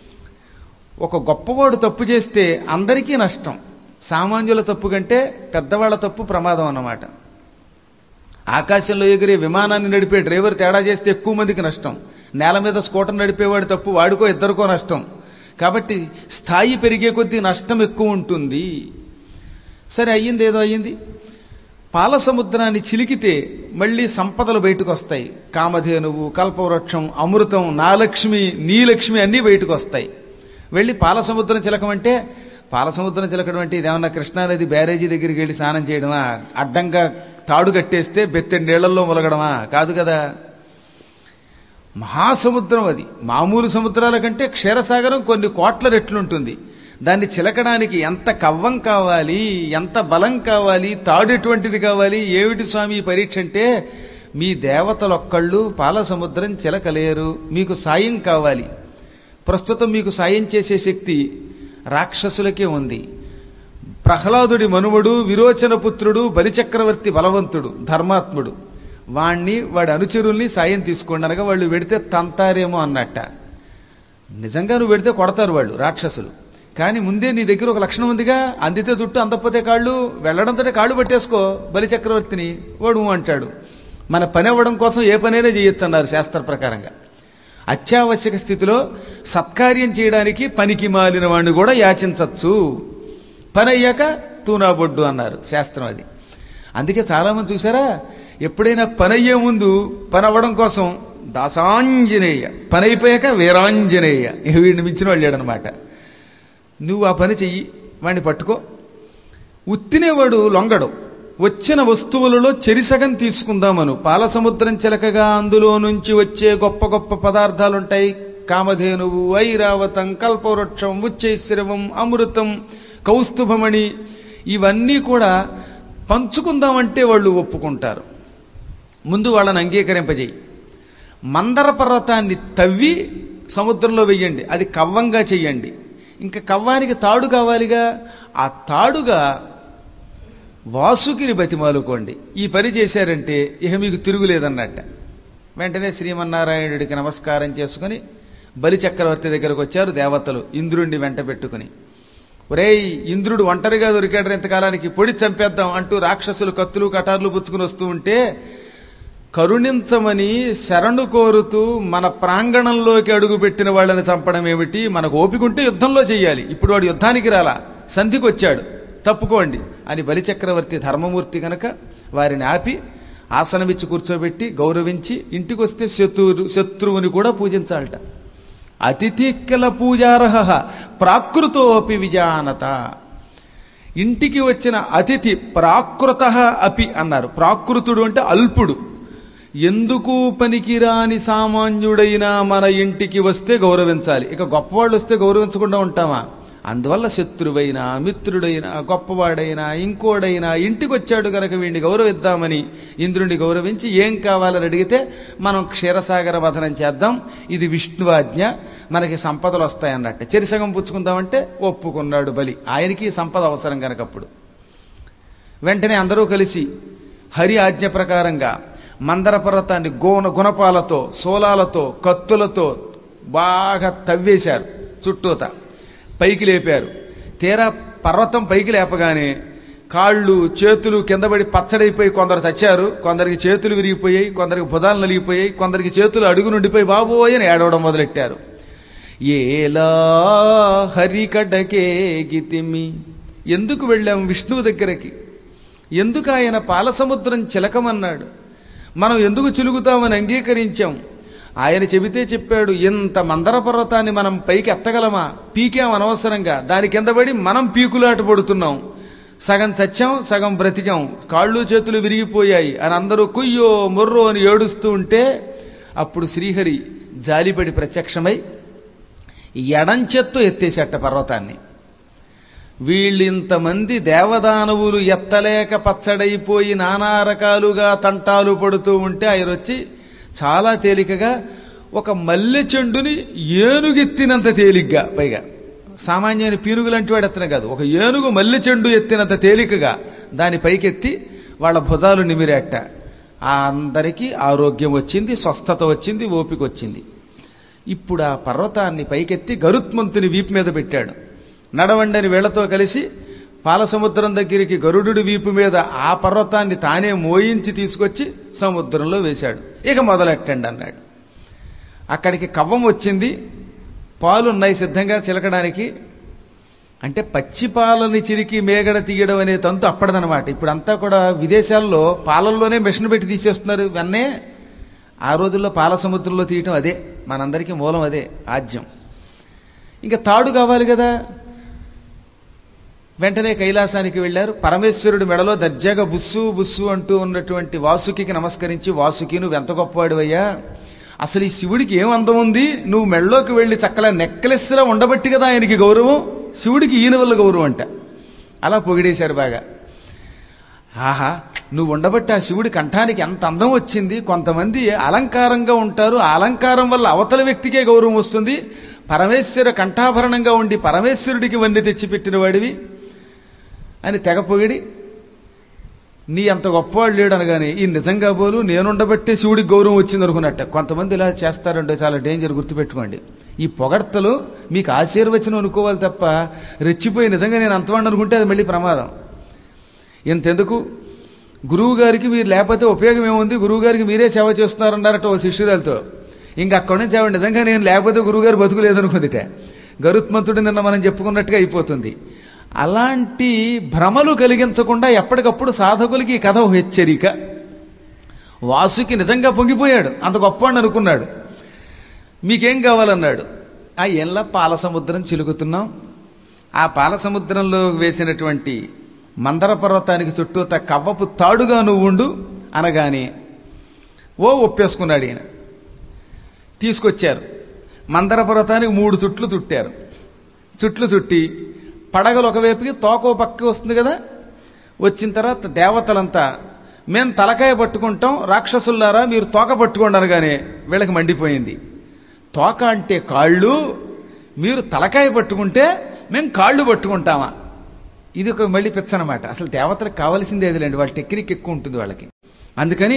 ఒక గొప్పవాడు తప్పు చేస్తే అందరికీ నష్టం సామాన్యుల తప్పు కంటే పెద్దవాళ్ళ తప్పు ప్రమాదం అన్నమాట ఆకాశంలో ఎగిరే విమానాన్ని నడిపే డ్రైవర్ తేడా చేస్తే ఎక్కువ మందికి నష్టం నేల మీద స్కూటర్ నడిపేవాడు తప్పు వాడికో ఇద్దరికో నష్టం కాబట్టి స్థాయి పెరిగే కొద్దీ నష్టం ఎక్కువ ఉంటుంది సరే అయ్యింది ఏదో అయ్యింది పాల సముద్రాన్ని చిలికితే మళ్ళీ సంపదలు బయటకు వస్తాయి కామధేనువు కల్పవృక్షం అమృతం నాలక్ష్మి నీలక్ష్మి అన్నీ బయటకు వస్తాయి వెళ్ళి పాల సముద్రం చిలకమంటే పాల సముద్రం చిలకడం అంటే ఇదేమన్నా కృష్ణానది బ్యారేజీ దగ్గరికి వెళ్ళి స్నానం చేయడమా అడ్డంగా తాడు కట్టేస్తే బెత్తెండు నీళ్లలో ములగడమా కాదు కదా మహాసముద్రం అది మామూలు సముద్రాల కంటే క్షీరసాగరం కొన్ని కోట్ల రెట్లుంటుంది దాన్ని చిలకడానికి ఎంత కవ్వం కావాలి ఎంత బలం కావాలి తాడు ఎటువంటిది కావాలి ఏమిటి స్వామి ఈ పరీక్ష అంటే మీ దేవతలొక్కళ్ళు పాల సముద్రం చిలకలేరు మీకు సాయం కావాలి ప్రస్తుతం మీకు సాయం చేసే శక్తి రాక్షసులకే ఉంది ప్రహ్లాదుడి మనుమడు విరోచన పుత్రుడు బలిచక్రవర్తి బలవంతుడు ధర్మాత్ముడు వాణ్ణి వాడి అనుచరుల్ని సాయం తీసుకోండి అనగా వాళ్ళు వెడితే తంతారేమో అన్నట్ట నిజంగా నువ్వు వెడితే కొడతారు వాళ్ళు రాక్షసులు కానీ ముందే నీ దగ్గర ఒక లక్షణం ఉందిగా అందితే చుట్టూ అందకపోతే కాళ్ళు వెళ్ళడంతో కాళ్ళు పట్టేసుకో బలిచక్రవర్తిని వాడు ఊ అంటాడు మన పని అవ్వడం కోసం ఏ పనైనా చేయొచ్చు అన్నారు శాస్త్ర ప్రకారంగా అత్యావశ్యక స్థితిలో సత్కార్యం చేయడానికి పనికి మాలిన వాడిని కూడా యాచించవచ్చు పని అయ్యాక తూనాబొడ్డు అన్నారు శాస్త్రం అది అందుకే చాలామంది చూసారా ఎప్పుడైనా పని అయ్యే ముందు పని అవ్వడం కోసం దాసాంజనేయ పని అయిపోయాక వీరాంజనేయ ఇక వీడిని మించిన వాళ్ళాడనమాట నువ్వు ఆ పని చెయ్యి వాడిని పట్టుకో ఉత్తినేవాడు లొంగడు వచ్చిన వస్తువులలో చెరిసగం తీసుకుందామను పాల సముద్రం చిలకగా అందులో నుంచి వచ్చే గొప్ప గొప్ప పదార్థాలుంటాయి కామధేనువు ఐరావతం కల్పవృక్షం ఉచ్చైశ్రవం అమృతం కౌస్తుభమణి ఇవన్నీ కూడా పంచుకుందామంటే వాళ్ళు ఒప్పుకుంటారు ముందు వాళ్ళని అంగీకరింపజేయి మందర పర్వతాన్ని తవ్వి సముద్రంలో వెయ్యండి అది కవ్వంగా చెయ్యండి ఇంకా కవ్వానికి తాడు కావాలిగా ఆ తాడుగా వాసుకిని బతిమాలుకోండి ఈ పని చేశారంటే ఇక మీకు తిరుగులేదన్నట్ట వెంటనే శ్రీమన్నారాయణుడికి నమస్కారం చేసుకుని బలి చక్రవర్తి దగ్గరకు వచ్చారు దేవతలు ఇంద్రుణ్ణి వెంట పెట్టుకుని ఒరేయ్ ఇంద్రుడు ఒంటరిగా దొరికాడు ఇంతకాలానికి పొడి చంపేద్దాం అంటూ రాక్షసులు కత్తులు కటార్లు పుచ్చుకుని వస్తూ ఉంటే కరుణించమని శరణు కోరుతూ మన ప్రాంగణంలోకి అడుగుపెట్టిన వాళ్ళని చంపడం ఏమిటి మనకు ఓపికంటే యుద్ధంలో చెయ్యాలి ఇప్పుడు వాడు యుద్ధానికి రాలా సంధికి వచ్చాడు తప్పుకోండి అని బలిచక్రవర్తి ధర్మమూర్తి కనుక వారిని ఆపి ఆసనమిచ్చి కూర్చోబెట్టి గౌరవించి ఇంటికి వస్తే శత్రువు శత్రువుని కూడా పూజించాలట అతిథి కిల పూజార్హ ప్రాకృతోపి విజానత ఇంటికి వచ్చిన అతిథి ప్రాకృత అపి అన్నారు ప్రాకృతుడు అంటే అల్పుడు ఎందుకు పనికిరాని సామాన్యుడైనా మన ఇంటికి వస్తే గౌరవించాలి ఇక గొప్పవాళ్ళు వస్తే గౌరవించకుండా ఉంటామా అందువల్ల శత్రువైనా మిత్రుడైనా గొప్పవాడైనా ఇంకోడైనా ఇంటికి వచ్చాడు గనక వీడిని గౌరవిద్దామని ఇంద్రుడిని గౌరవించి ఏం కావాలని అడిగితే మనం క్షీరసాగర వధనం చేద్దాం ఇది విష్ణువాజ్ఞ మనకి సంపదలు వస్తాయన్నట్టు చెరిసగం పుచ్చుకుందామంటే ఒప్పుకున్నాడు బలి ఆయనకి సంపద అవసరం కనుకప్పుడు వెంటనే అందరూ కలిసి హరి ఆజ్ఞ ప్రకారంగా మందర పర్వతాన్ని గోన గుణపాలతో సోలాలతో కత్తులతో బాగా తవ్వేశారు చుట్టూత పైకి లేపారు తీరా పర్వతం పైకి లేపగానే కాళ్ళు చేతులు కిందపడి పచ్చడైపోయి కొందరు చచ్చారు కొందరికి చేతులు విరిగిపోయాయి కొందరికి భుజాలు నలిగిపోయాయి కొందరికి చేతులు అడుగు నుండిపోయి బాబోయ్ అని ఏడవడం మొదలెట్టారు ఏలా హరికటకే గితిమి ఎందుకు వెళ్ళాం విష్ణువు దగ్గరికి ఎందుకు ఆయన పాలసముద్రం చిలకమన్నాడు మనం ఎందుకు చిలుగుతామని అంగీకరించాం ఆయన చెబితే చెప్పాడు ఇంత మందర పర్వతాన్ని మనం పైకి ఎత్తగలమా పీకాం అనవసరంగా దాని కింద పడి మనం పీకులాట పడుతున్నాం సగం చచ్చాం సగం బ్రతికాం కాళ్ళు చేతులు విరిగిపోయాయి అని అందరూ కుయ్యో మొర్రో అని ఏడుస్తూ ఉంటే అప్పుడు శ్రీహరి జాలిపడి ప్రత్యక్షమై ఎడంచెత్తు ఎత్తేసేట పర్వతాన్ని వీళ్ళింతమంది దేవదానవులు ఎత్తలేక పచ్చడైపోయి నానా రకాలుగా తంటాలు పడుతూ ఉంటే ఆయన వచ్చి చాలా తేలికగా ఒక మల్లె చెండుని ఏనుగెత్తినంత తేలిగ్గా పైగా సామాన్యమైన పీనుగు లాంటి వాడు ఎత్తన కాదు ఒక ఏనుగు మల్లె చెండు ఎత్తినంత తేలికగా దాని పైకెత్తి వాళ్ళ భుజాలు నిమిరేట ఆ అందరికీ ఆరోగ్యం వచ్చింది స్వస్థత వచ్చింది ఓపిక వచ్చింది ఇప్పుడు ఆ పర్వతాన్ని పైకెత్తి గరుత్మంతుని వీపు మీద పెట్టాడు నడవండని వీళ్లతో కలిసి పాలసముద్రం దగ్గరికి గరుడు వీపు మీద ఆ పర్వతాన్ని తానే మోయించి తీసుకొచ్చి సముద్రంలో వేశాడు ఇక మొదలెట్టండి అన్నాడు అక్కడికి కవ్వం వచ్చింది పాలు ఉన్నాయి సిద్ధంగా చిలకడానికి అంటే పచ్చి పాలని చిరికి మేగడ తీయడం అనే తంతు అప్పటిదనమాట ఇప్పుడంతా కూడా విదేశాల్లో పాలల్లోనే మిషన్ పెట్టి తీసేస్తున్నారు వెన్నే ఆ రోజుల్లో పాల సముద్రంలో తీయటం అదే మనందరికీ మూలం అదే ఆజ్యం ఇంకా తాడు కావాలి కదా వెంటనే కైలాసానికి వెళ్ళారు పరమేశ్వరుడి మెడలో దర్జాగా బుస్సు బుస్సు అంటూ ఉన్నటువంటి వాసుకి నమస్కరించి వాసుకి నువ్వు ఎంత గొప్పవాడివయ్యా అసలు ఈ శివుడికి ఏం అందం ఉంది నువ్వు మెడలోకి వెళ్ళి చక్కల నెక్లెస్లా ఉండబట్టి కదా ఆయనకి గౌరవం శివుడికి ఈయన వల్ల గౌరవం అంట అలా పొగిడేశారు బాగా ఆహా నువ్వు ఉండబట్టి ఆ శివుడి కంఠానికి ఎంత అందం వచ్చింది కొంతమంది అలంకారంగా ఉంటారు ఆ అలంకారం వల్ల అవతల వ్యక్తికే గౌరవం వస్తుంది పరమేశ్వర కంఠాభరణంగా ఉండి పరమేశ్వరుడికి వన్ని తెచ్చిపెట్టిన వాడివి అని తెగ పొగిడి నీ అంత గొప్పవాడు లేడు అనగానే ఈ నిజంగా పోలు నేనుండబట్టే శివుడికి గౌరవం వచ్చింది అనుకున్నట్ట కొంతమంది ఇలా చేస్తారంటే చాలా డేంజర్ గుర్తుపెట్టుకోండి ఈ పొగడ్తలు మీకు ఆశీర్వచనం అనుకోవాలి తప్ప రెచ్చిపోయి నిజంగా నేను అంతవాడిని అనుకుంటే అది మళ్ళీ ప్రమాదం ఇంతెందుకు గురువు గారికి మీరు లేకపోతే ఉపయోగం ఏముంది గురువు గారికి మీరే సేవ చేస్తున్నారన్నారట ఓ శిష్యురాలతో ఇంకా అక్కడి నుంచి ఆవిడ నిజంగా నేను లేకపోతే గురువుగారు బతుకులేదనుకుందిట గరుత్మంతుడు నిన్న మనం చెప్పుకున్నట్టుగా అయిపోతుంది అలాంటి భ్రమలు కలిగించకుండా ఎప్పటికప్పుడు సాధకులకి ఈ కథ ఒక హెచ్చరిక వాసుకి నిజంగా పొంగిపోయాడు అంత గొప్పవాడిని అనుకున్నాడు మీకేం కావాలన్నాడు ఆ ఎల్ల పాల సముద్రం చిలుకుతున్నాం ఆ పాల సముద్రంలో వేసినటువంటి మందర పర్వతానికి చుట్టూత కవ్వపు తాడుగా నువ్వు ఉండు అనగానే ఓ ఒప్పేసుకున్నాడు ఈయన తీసుకొచ్చారు మందర పర్వతానికి మూడు చుట్లు చుట్టారు చుట్లు చుట్టి పడగలు ఒకవైపుకి తోక ఓ పక్కకి వస్తుంది కదా వచ్చిన తర్వాత దేవతలంతా మేం తలకాయ పట్టుకుంటాం రాక్షసుల్లారా మీరు తోక పట్టుకోండి అనగానే వీళ్ళకి మండిపోయింది తోక అంటే కాళ్ళు మీరు తలకాయ పట్టుకుంటే మేము కాళ్ళు పట్టుకుంటామా ఇది ఒక మళ్ళీ పిచ్చనమాట అసలు దేవతలకు కావాల్సింది ఏదిలేండి వాళ్ళ టెక్నిక్ ఎక్కువ ఉంటుంది వాళ్ళకి అందుకని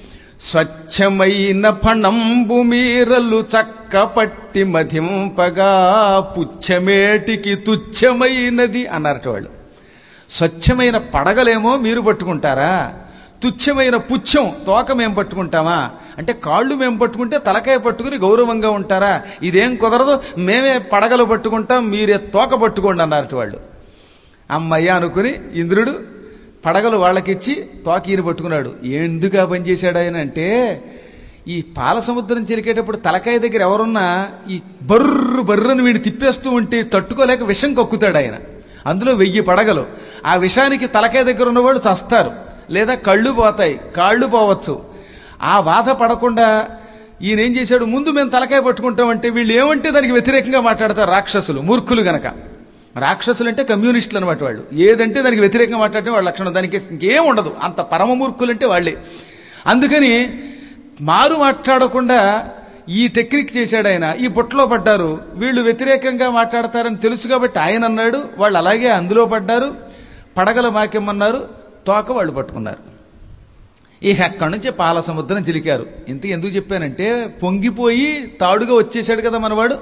స్వచ్ఛమైన ఫణంబు మీరలు చక్కపట్టి మధింపగా పుచ్చమేటికి తుచ్చమైనది అన్నారట వాళ్ళు స్వచ్ఛమైన పడగలేమో మీరు పట్టుకుంటారా తుచ్చమైన పుచ్చం తోక మేము పట్టుకుంటామా అంటే కాళ్ళు మేము పట్టుకుంటే తలకాయ పట్టుకుని గౌరవంగా ఉంటారా ఇదేం కుదరదు మేమే పడగలు పట్టుకుంటాం మీరే తోక పట్టుకోండి అన్నారట వాళ్ళు అమ్మయ్య అనుకుని ఇంద్రుడు పడగలు వాళ్ళకిచ్చి తోకీని పట్టుకున్నాడు ఎందుకు ఆ పని చేశాడు ఆయన అంటే ఈ పాల సముద్రం చిలికేటప్పుడు తలకాయ దగ్గర ఎవరున్నా ఈ బర్రు బర్రని వీడిని తిప్పేస్తూ ఉంటే తట్టుకోలేక విషం కక్కుతాడు ఆయన అందులో వెయ్యి పడగలు ఆ విషానికి తలకాయ దగ్గర ఉన్నవాళ్ళు చస్తారు లేదా కళ్ళు పోతాయి కాళ్ళు పోవచ్చు ఆ బాధ పడకుండా ఈయన ఏం చేశాడు ముందు మేము తలకాయ పట్టుకుంటామంటే వీళ్ళు ఏమంటే దానికి వ్యతిరేకంగా మాట్లాడతారు రాక్షసులు మూర్ఖులు గనక రాక్షసులు అంటే కమ్యూనిస్టులు అనమాట వాళ్ళు ఏదంటే దానికి వ్యతిరేకంగా మాట్లాడటం వాళ్ళ లక్షణం దానికి ఇంకేం ఉండదు అంత పరమ మూర్ఖులు అంటే వాళ్ళే అందుకని మారు మాట్లాడకుండా ఈ టెక్నిక్ చేశాడు ఆయన ఈ బుట్టలో పడ్డారు వీళ్ళు వ్యతిరేకంగా మాట్లాడతారని తెలుసు కాబట్టి ఆయన అన్నాడు వాళ్ళు అలాగే అందులో పడ్డారు పడగల మాకెమ్మన్నారు తోక వాళ్ళు పట్టుకున్నారు ఇక అక్కడి నుంచి పాల సముద్రం చిలికారు ఇంత ఎందుకు చెప్పానంటే పొంగిపోయి తాడుగా వచ్చేసాడు కదా మనవాడు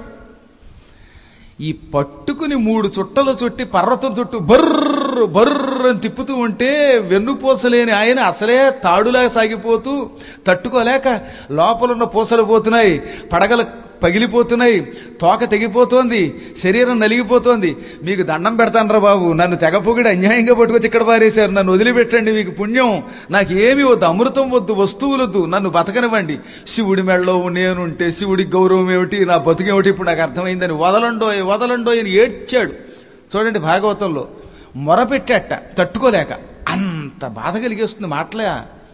ఈ పట్టుకుని మూడు చుట్టలు చుట్టి పర్వతం చుట్టూ బర్ర బర్ర అని తిప్పుతూ ఉంటే వెన్నుపూసలేని ఆయన అసలే తాడులా సాగిపోతూ తట్టుకోలేక లోపలున్న పూసలు పోతున్నాయి పడగలు పగిలిపోతున్నాయి తోక తెగిపోతోంది శరీరం నలిగిపోతోంది మీకు దండం పెడతానరా బాబు నన్ను తెగపొగిడి అన్యాయంగా పట్టుకొచ్చి ఇక్కడ పారేశారు నన్ను వదిలిపెట్టండి మీకు పుణ్యం నాకు ఏమీ వద్దు అమృతం వద్దు వస్తువులు వద్దు నన్ను బతకనివ్వండి శివుడి మెడలో నేనుంటే శివుడికి గౌరవం ఏమిటి నా బతుకేమిటి ఇప్పుడు నాకు అర్థమైందని వదలండో వదలండో అని ఏడ్చాడు చూడండి భాగవతంలో మొరపెట్టాట తట్టుకోలేక అంత బాధ కలిగేస్తుంది మాటలే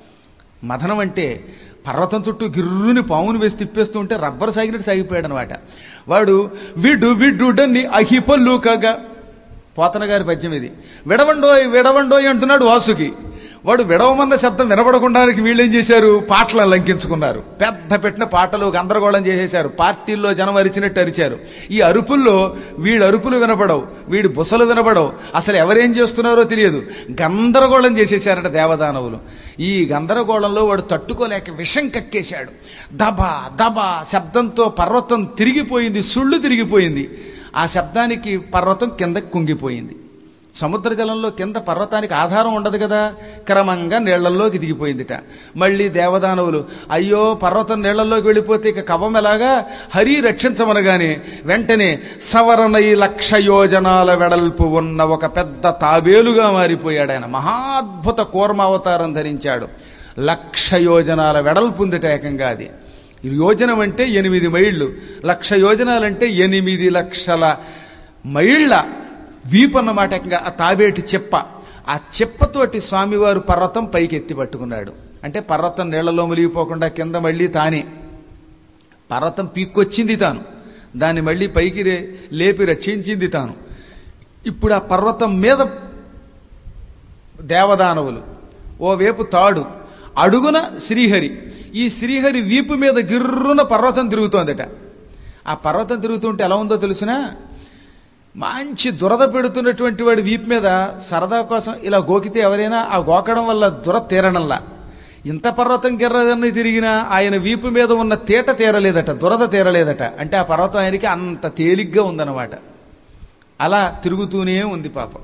మథనం అంటే పర్వతం చుట్టూ గిర్రుని పామును వేసి తిప్పేస్తూ ఉంటే రబ్బర్ సాగినట్టు సాగిపోయాడు అనమాట వాడు విడు విడుడని అహిపల్లుకగా పోతన గారి పద్యం ఇది విడవండోయ్ విడవండోయ్ అంటున్నాడు వాసుకి వాడు విడవమన్న శబ్దం వినపడకుండానికి వీళ్ళేం చేశారు పాటలను లంకించుకున్నారు పెద్ద పెట్టిన పాటలు గందరగోళం చేసేశారు పార్టీల్లో జనం అరిచినట్టు అరిచారు ఈ అరుపుల్లో వీడి అరుపులు వినపడవు వీడి బుసలు వినపడవు అసలు ఎవరేం చేస్తున్నారో తెలియదు గందరగోళం చేసేశారట దేవదానవులు ఈ గందరగోళంలో వాడు తట్టుకోలేక విషం కక్కేశాడు దబా దబా శబ్దంతో పర్వతం తిరిగిపోయింది సుళ్ళు తిరిగిపోయింది ఆ శబ్దానికి పర్వతం కిందకి కుంగిపోయింది సముద్ర జలంలో కింద పర్వతానికి ఆధారం ఉండదు కదా క్రమంగా నీళ్లల్లోకి దిగిపోయిందిట మళ్ళీ దేవదానవులు అయ్యో పర్వతం నీళ్లల్లోకి వెళ్ళిపోతే ఇక కవం ఎలాగా హరి రక్షించమనగానే వెంటనే సవరణై లక్ష యోజనాల వెడల్పు ఉన్న ఒక పెద్ద తాబేలుగా మారిపోయాడు ఆయన మహాద్భుత కూర్మావతారం ధరించాడు లక్ష యోజనాల వెడల్పు ఉందిట ఏకంగా అది యోజనం అంటే ఎనిమిది మైళ్ళు లక్ష యోజనాలంటే ఎనిమిది లక్షల మైళ్ళ వీపు అన్నమాట ఏకంగా ఆ తాబేటి చెప్ప ఆ చెప్పతోటి స్వామివారు పర్వతం పైకి ఎత్తి పట్టుకున్నాడు అంటే పర్వతం నీళ్లలో మునిగిపోకుండా కింద మళ్ళీ తానే పర్వతం పీక్కొచ్చింది తాను దాన్ని మళ్ళీ పైకి రే- లేపి రక్షించింది తాను ఇప్పుడు ఆ పర్వతం మీద దేవదానవులు ఓవైపు తాడు అడుగున శ్రీహరి ఈ శ్రీహరి వీపు మీద గిర్రున పర్వతం తిరుగుతోందట ఆ పర్వతం తిరుగుతుంటే ఎలా ఉందో తెలిసినా మంచి దురద పెడుతున్నటువంటి వాడి వీపు మీద సరదా కోసం ఇలా గోకితే ఎవరైనా ఆ గోకడం వల్ల దుర తీరనంలా ఇంత పర్వతం గిర్రని తిరిగినా ఆయన వీపు మీద ఉన్న తీట తీరలేదట దురద తీరలేదట అంటే ఆ పర్వతం ఆయనకి అంత తేలిగ్గా ఉందన్నమాట అలా తిరుగుతూనే ఉంది పాపం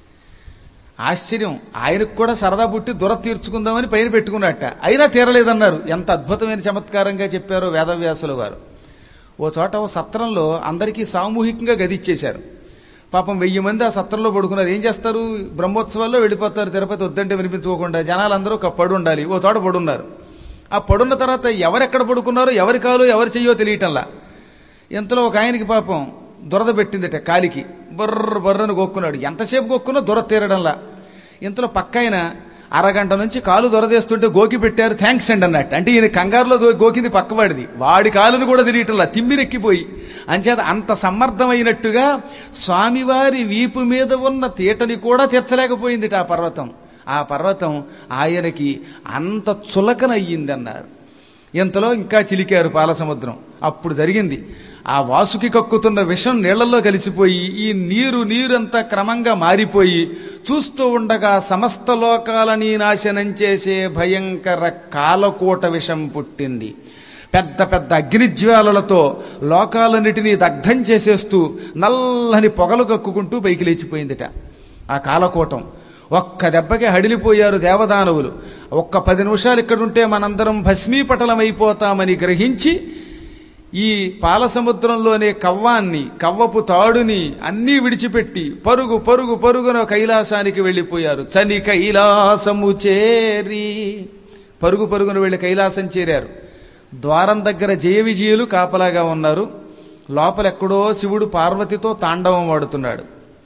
ఆశ్చర్యం ఆయనకు కూడా సరదా పుట్టి దుర తీర్చుకుందామని పైన పెట్టుకున్నట్ట అయినా తీరలేదన్నారు ఎంత అద్భుతమైన చమత్కారంగా చెప్పారో వేదవ్యాసుల వారు ఓ చోట ఓ సత్రంలో అందరికీ సామూహికంగా గది ఇచ్చేశారు పాపం వెయ్యి మంది ఆ సత్రంలో పడుకున్నారు ఏం చేస్తారు బ్రహ్మోత్సవాల్లో వెళ్ళిపోతారు తిరుపతి వద్దంటే వినిపించుకోకుండా జనాలందరూ ఒక పడు ఉండాలి ఓ చోట పడున్నారు ఆ పడున్న తర్వాత ఎవరెక్కడ పడుకున్నారో ఎవరి కాలు ఎవరి చెయ్యో తెలియటంలా ఇంతలో ఒక ఆయనకి పాపం దురద పెట్టిందట కాలికి బర్ర బర్రను గొక్కున్నాడు ఎంతసేపు గొక్కున్నా దురద తీరడంలా ఇంతలో పక్క ఆయన అరగంట నుంచి కాలు దొరదేస్తుంటే గోకి పెట్టారు థ్యాంక్స్ అండి అన్నట్టు అంటే ఈయన కంగారులో దో- గోకింది పక్కవాడిది వాడి కాలును కూడా తెలియటంలా తిమ్మిరెక్కిపోయి అంచేత అంత సమ్మర్థమైనట్టుగా స్వామివారి వీపు మీద ఉన్న తీటని కూడా తీర్చలేకపోయింది ఆ పర్వతం ఆ పర్వతం ఆయనకి అంత చులకనయ్యిందన్నారు ఇంతలో ఇంకా చిలికారు పాలసముద్రం అప్పుడు జరిగింది ఆ వాసుకి కక్కుతున్న విషం నీళ్లలో కలిసిపోయి ఈ నీరు నీరంతా క్రమంగా మారిపోయి చూస్తూ ఉండగా సమస్త లోకాలని నాశనం చేసే భయంకర కాలకోట విషం పుట్టింది పెద్ద పెద్ద అగ్నిజ్వాలలతో లోకాలన్నిటినీ దగ్ధం చేసేస్తూ నల్లని పొగలు కక్కుకుంటూ పైకి లేచిపోయిందిట ఆ కాలకోటం ఒక్క దెబ్బకి హడిలిపోయారు దేవదానవులు ఒక్క పది నిమిషాలు ఇక్కడుంటే మనందరం భస్మీపటలమైపోతామని గ్రహించి ఈ పాలసముద్రంలోనే కవ్వాన్ని కవ్వపు తాడుని అన్నీ విడిచిపెట్టి పరుగు పరుగు పరుగున కైలాసానికి వెళ్ళిపోయారు చని కైలాసము చేరి పరుగు పరుగున వెళ్ళి కైలాసం చేరారు ద్వారం దగ్గర జయ విజయులు కాపలాగా ఉన్నారు లోపలెక్కడో శివుడు పార్వతితో తాండవం వాడుతున్నాడు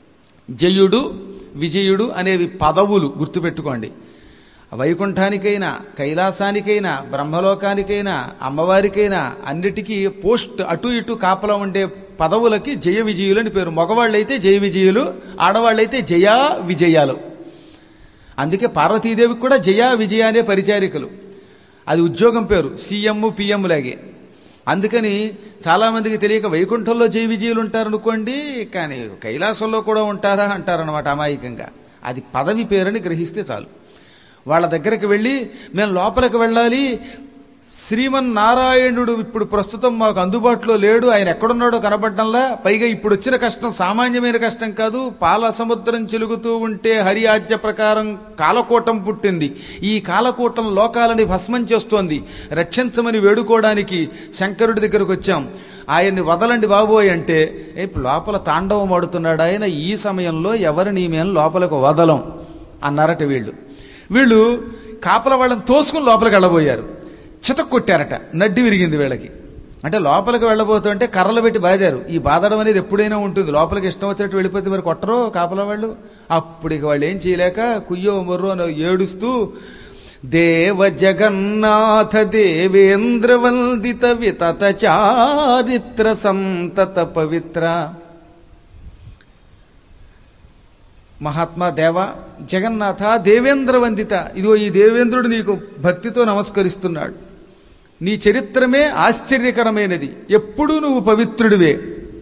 జయుడు విజయుడు అనేవి పదవులు గుర్తుపెట్టుకోండి వైకుంఠానికైనా కైలాసానికైనా బ్రహ్మలోకానికైనా అమ్మవారికైనా అన్నిటికీ పోస్ట్ అటు ఇటు కాపలా ఉండే పదవులకి జయ విజయులు అని పేరు మగవాళ్ళైతే జయ విజయులు ఆడవాళ్ళైతే జయా విజయాలు అందుకే పార్వతీదేవికి కూడా జయా విజయ అనే పరిచారికలు అది ఉద్యోగం పేరు సీఎం పిఎం లాగే అందుకని చాలామందికి తెలియక వైకుంఠంలో జయ విజయులు ఉంటారనుకోండి కానీ కైలాసంలో కూడా ఉంటారా అంటారనమాట అమాయకంగా అది పదవి పేరని గ్రహిస్తే చాలు వాళ్ళ దగ్గరికి వెళ్ళి మేము లోపలికి వెళ్ళాలి శ్రీమన్నారాయణుడు ఇప్పుడు ప్రస్తుతం మాకు అందుబాటులో లేడు ఆయన ఎక్కడున్నాడో కనబడ్డంలా పైగా ఇప్పుడు వచ్చిన కష్టం సామాన్యమైన కష్టం కాదు పాల సముద్రం చెలుగుతూ ఉంటే హరి ఆజ్ఞ ప్రకారం కాలకూటం పుట్టింది ఈ కాలకూటం లోకాలని భస్మం చేస్తోంది రక్షించమని వేడుకోవడానికి శంకరుడి దగ్గరకు వచ్చాం ఆయన్ని వదలండి బాబోయ్ అంటే "ఏ, లోపల తాండవం ఆడుతున్నాడు ఆయన ఈ సమయంలో ఎవరిని మేము లోపలకు వదలం అన్నారట వీళ్ళు వీళ్ళు కాపల వాళ్ళని తోసుకుని లోపలికి వెళ్ళబోయారు చితక్ కొట్టారట నడ్డి విరిగింది వీళ్ళకి అంటే లోపలికి వెళ్ళబోతుంటే కర్రలు పెట్టి బాదారు ఈ బాదడం అనేది ఎప్పుడైనా ఉంటుంది లోపలికి ఇష్టం వచ్చినట్టు వెళ్ళిపోతే మరి కొట్టరు కాపల వాళ్ళు అప్పుడు ఇక వాళ్ళు ఏం చేయలేక కుయ్యో మొర్రో అని ఏడుస్తూ దేవ జగన్నాథ దేవేంద్ర వందిత వితత చారిత్ర సంతత పవిత్ర మహాత్మా దేవ జగన్నాథ దేవేంద్ర వందిత ఇదిగో ఈ దేవేంద్రుడు నీకు భక్తితో నమస్కరిస్తున్నాడు నీ చరిత్రమే ఆశ్చర్యకరమైనది ఎప్పుడూ నువ్వు పవిత్రుడివే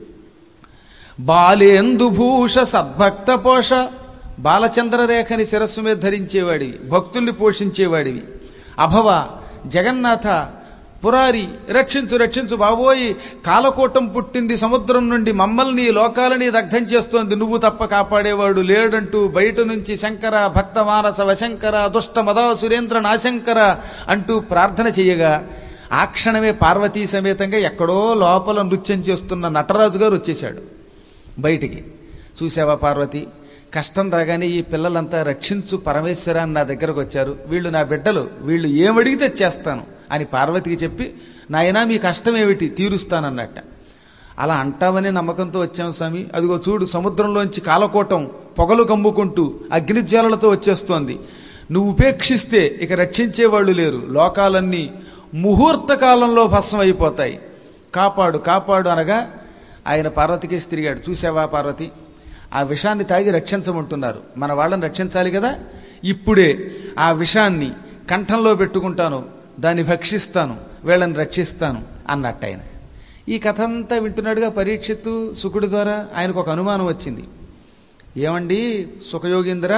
బాలేందుభూష సద్భక్త పోష బాలచంద్రరేఖని శిరస్సు మీద ధరించేవాడివి భక్తుల్ని పోషించేవాడివి అభవ జగన్నాథ పురారి రక్షించు రక్షించు బాబోయి కాలకూటం పుట్టింది సముద్రం నుండి మమ్మల్ని లోకాలని దగ్ధం చేస్తోంది నువ్వు తప్ప కాపాడేవాడు లేడంటూ బయట నుంచి శంకర భక్త మానస వశంకర దుష్ట మదా సురేంద్ర నాశంకర అంటూ ప్రార్థన చేయగా ఆ క్షణమే పార్వతీ సమేతంగా ఎక్కడో లోపల నృత్యం చేస్తున్న నటరాజు గారు వచ్చేశాడు బయటికి చూసావా పార్వతి కష్టం రాగానే ఈ పిల్లలంతా రక్షించు పరమేశ్వర అని నా దగ్గరకు వచ్చారు వీళ్ళు నా బిడ్డలు వీళ్ళు ఏమడిగితే చేస్తాను అని పార్వతికి చెప్పి నాయనా మీ కష్టం ఏమిటి తీరుస్తానన్నట్ట అలా అంటావనే నమ్మకంతో వచ్చాం స్వామి అదిగో చూడు సముద్రంలోంచి కాలకోటం పొగలు కమ్ముకుంటూ అగ్నిజ్వాలలతో వచ్చేస్తోంది నువ్వు ఉపేక్షిస్తే ఇక రక్షించేవాళ్ళు లేరు లోకాలన్నీ ముహూర్త కాలంలో భస్మం అయిపోతాయి కాపాడు కాపాడు అనగా ఆయన పార్వతికేసి తిరిగాడు చూసావా పార్వతి ఆ విషాన్ని తాగి రక్షించమంటున్నారు మన వాళ్ళని రక్షించాలి కదా ఇప్పుడే ఆ విషాన్ని కంఠంలో పెట్టుకుంటాను దాన్ని భక్షిస్తాను వీళ్ళని రక్షిస్తాను అన్నట్టు ఆయన ఈ కథ అంతా వింటున్నాడుగా పరీక్షిత్తు సుకుడి ద్వారా ఆయనకు ఒక అనుమానం వచ్చింది ఏమండి సుఖయోగీంద్ర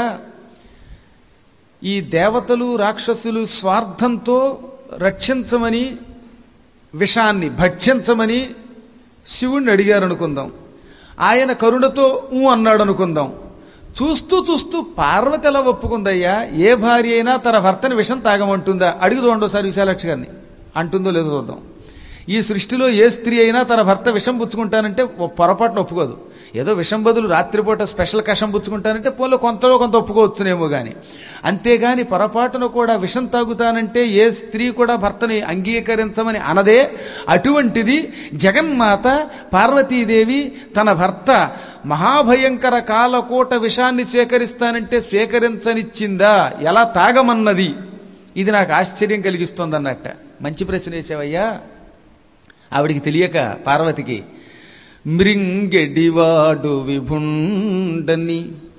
ఈ దేవతలు రాక్షసులు స్వార్థంతో రక్షించమని విషాన్ని భక్షించమని శివుణ్ణి అడిగారు అనుకుందాం ఆయన కరుణతో ఊ అన్నాడు అనుకుందాం చూస్తూ చూస్తూ పార్వతి ఎలా ఒప్పుకుందయ్యా ఏ భార్య అయినా తన భర్తని విషం తాగమంటుందా అడుగుదోండి ఒకసారి విశాలక్షి గారిని అంటుందో లేదో చూద్దాం ఈ సృష్టిలో ఏ స్త్రీ అయినా తన భర్త విషం పుచ్చుకుంటానంటే ఓ పొరపాటున ఒప్పుకోదు ఏదో విషం బదులు రాత్రిపూట స్పెషల్ కషం పుచ్చుకుంటానంటే పోలో కొంతలో కొంత ఒప్పుకోవచ్చునేమో కానీ అంతేగాని పొరపాటున కూడా విషం తాగుతానంటే ఏ స్త్రీ కూడా భర్తని అంగీకరించమని అనదే అటువంటిది జగన్మాత పార్వతీదేవి తన భర్త మహాభయంకర కాలకూట విషాన్ని స్వీకరిస్తానంటే స్వీకరించనిచ్చిందా ఎలా తాగమన్నది ఇది నాకు ఆశ్చర్యం కలిగిస్తోందన్నట్ట మంచి ప్రశ్న వేసావయ్యా ఆవిడికి తెలియక పార్వతికి మృంగెడివాడు విభుండని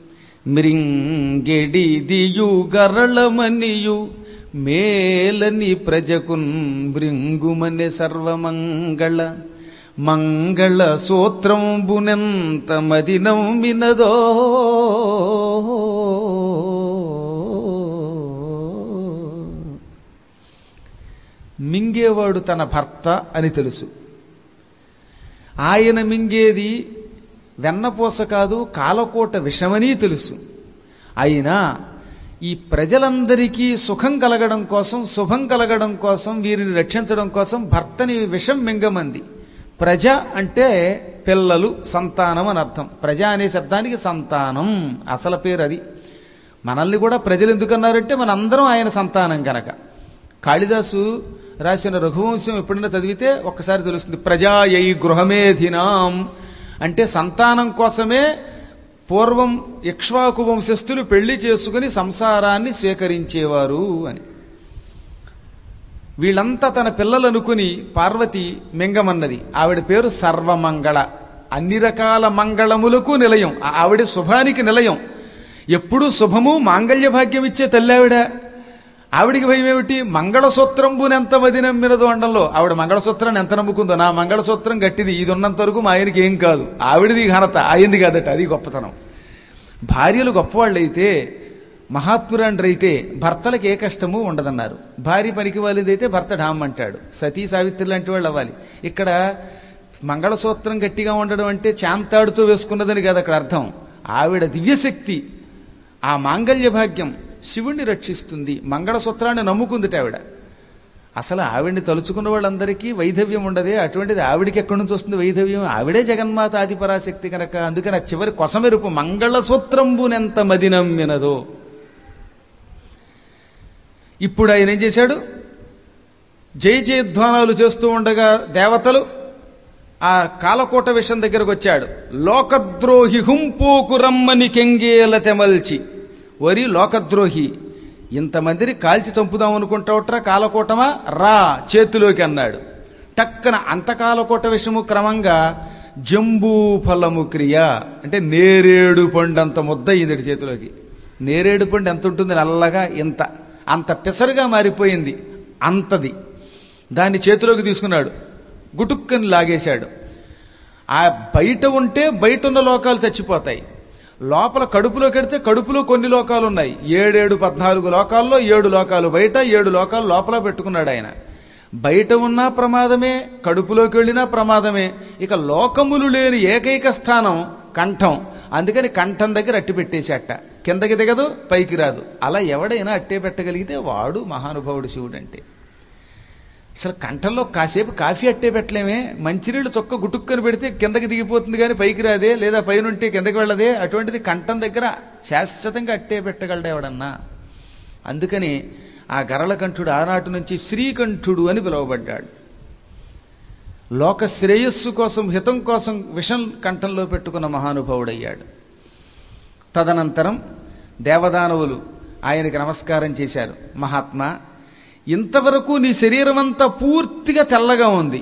మృంగెడిదియు గరళమనియు మేలని ప్రజకున్ మృంగుమని సర్వమంగళ మంగళ సూత్రంబునెంత మది నమ్మినదో మింగేవాడు తన భర్త అని తెలుసు ఆయన మింగేది వెన్నపూస కాదు కాలకోట విషమని తెలుసు అయినా ఈ ప్రజలందరికీ సుఖం కలగడం కోసం శుభం కలగడం కోసం వీరిని రక్షించడం కోసం భర్తని విషం మింగమంది ప్రజ అంటే పిల్లలు సంతానం అని అర్థం ప్రజ అనే శబ్దానికి సంతానం అసలు పేరు అది మనల్ని కూడా ప్రజలు ఎందుకన్నారంటే మనందరం ఆయన సంతానం గనక కాళిదాసు రాసిన రఘువంశం ఎప్పుడైనా చదివితే ఒక్కసారి తెలుస్తుంది ప్రజాయై గృహమేధినాం అంటే సంతానం కోసమే పూర్వం ఇక్ష్వాకు వంశస్థులు పెళ్లి చేసుకుని సంసారాన్ని స్వీకరించేవారు అని వీళ్ళంతా తన పిల్లలు అనుకుని పార్వతి మింగమన్నది ఆవిడ పేరు సర్వమంగళ అన్ని రకాల మంగళములకు నిలయం ఆ- ఆవిడ శుభానికి నిలయం ఎప్పుడూ శుభము మాంగళ్య భాగ్యం ఇచ్చే తల్లి ఆవిడ ఆవిడికి భయం ఏమిటి మంగళసూత్రంబునెంత మది నమ్మినదో అండంలో ఆవిడ మంగళసూత్రాన్ని ఎంత నమ్ముకుందో నా మంగళసూత్రం గట్టిది ఇది ఉన్నంత వరకు మా ఆయనకి ఏం కాదు ఆవిడది ఘనత అయింది కాదట అది గొప్పతనం భార్యలు గొప్పవాళ్ళైతే మహాత్మురాండ్రైతే భర్తలకు ఏ కష్టము ఉండదన్నారు భార్య పనికి వాళ్ళదైతే భర్త డామ్ అంటాడు సతీ సావిత్రి లాంటి వాళ్ళు అవ్వాలి ఇక్కడ మంగళసూత్రం గట్టిగా ఉండడం అంటే చాంతాడుతూ వేసుకున్నదని కాదు అక్కడ అర్థం ఆవిడ దివ్యశక్తి ఆ మాంగళ్య భాగ్యం శివుణ్ణి రక్షిస్తుంది మంగళసూత్రాన్ని నమ్ముకుందిట ఆవిడ అసలు ఆవిడ్ని తలుచుకున్న వాళ్ళందరికీ వైధవ్యం ఉండదే అటువంటిది ఆవిడికి ఎక్కడి నుంచి వస్తుంది వైధవ్యం ఆవిడే జగన్మాత ఆదిపరాశక్తి కనుక అందుకని ఆ చివరి కొసమెరుపు మంగళసూత్రంబునెంత మది నమ్మినదో ఇప్పుడు ఆయన ఏం చేశాడు జయ జయధ్వానాలు చేస్తూ ఉండగా దేవతలు ఆ కాలకోట విషయం దగ్గరకు వచ్చాడు లోకద్రోహి హుంపోకు రమ్మని కెంగేల తెమల్చి వరి లోకద్రోహి ఇంతమందిని కాల్చి చంపుదాం అనుకుంటావుట్రా కాలకోటమా రా చేతిలోకి అన్నాడు టక్కన అంతకాలకోట విషయము క్రమంగా జంబూ ఫలము క్రియ అంటే నేరేడు పండు అంత ముద్ద అయింది చేతిలోకి నేరేడు పండు ఎంత ఉంటుంది నల్లగా ఇంత అంత పిసరుగా మారిపోయింది అంతది దాన్ని చేతిలోకి తీసుకున్నాడు గుటుక్కని లాగేశాడు ఆ బయట ఉంటే బయట ఉన్న లోకాలు చచ్చిపోతాయి లోపల కడుపులో కెడితే కడుపులో కొన్ని లోకాలు ఉన్నాయి ఏడేడు పద్నాలుగు లోకాల్లో ఏడు లోకాలు బయట ఏడు లోకాలు లోపల పెట్టుకున్నాడు ఆయన బయట ఉన్నా ప్రమాదమే కడుపులోకి వెళ్ళినా ప్రమాదమే ఇక లోకములు లేని ఏకైక స్థానం కంఠం అందుకని కంఠం దగ్గర అట్టి పెట్టేసేట కిందకి దిగదు పైకి రాదు అలా ఎవడైనా అట్టే పెట్టగలిగితే వాడు మహానుభావుడు శివుడు అంటే అసలు కంఠంలో కాసేపు కాఫీ అట్టే పెట్టలేమే మంచినీళ్ళు చొక్క గుటుక్కని పెడితే కిందకి దిగిపోతుంది కానీ పైకి రాదే లేదా పైన ఉంటే కిందకి వెళ్ళదే అటువంటిది కంఠం దగ్గర శాశ్వతంగా అట్టే పెట్టగలడు ఎవడన్నా అందుకని ఆ గరళకంఠుడు ఆనాటి నుంచి శ్రీకంఠుడు అని పిలువబడ్డాడు లోక శ్రేయస్సు కోసం హితం కోసం విషం కంఠంలో పెట్టుకున్న మహానుభావుడయ్యాడు తదనంతరం దేవదానవులు ఆయనకి నమస్కారం చేశారు మహాత్మా ఇంతవరకు నీ శరీరం అంతా పూర్తిగా తెల్లగా ఉంది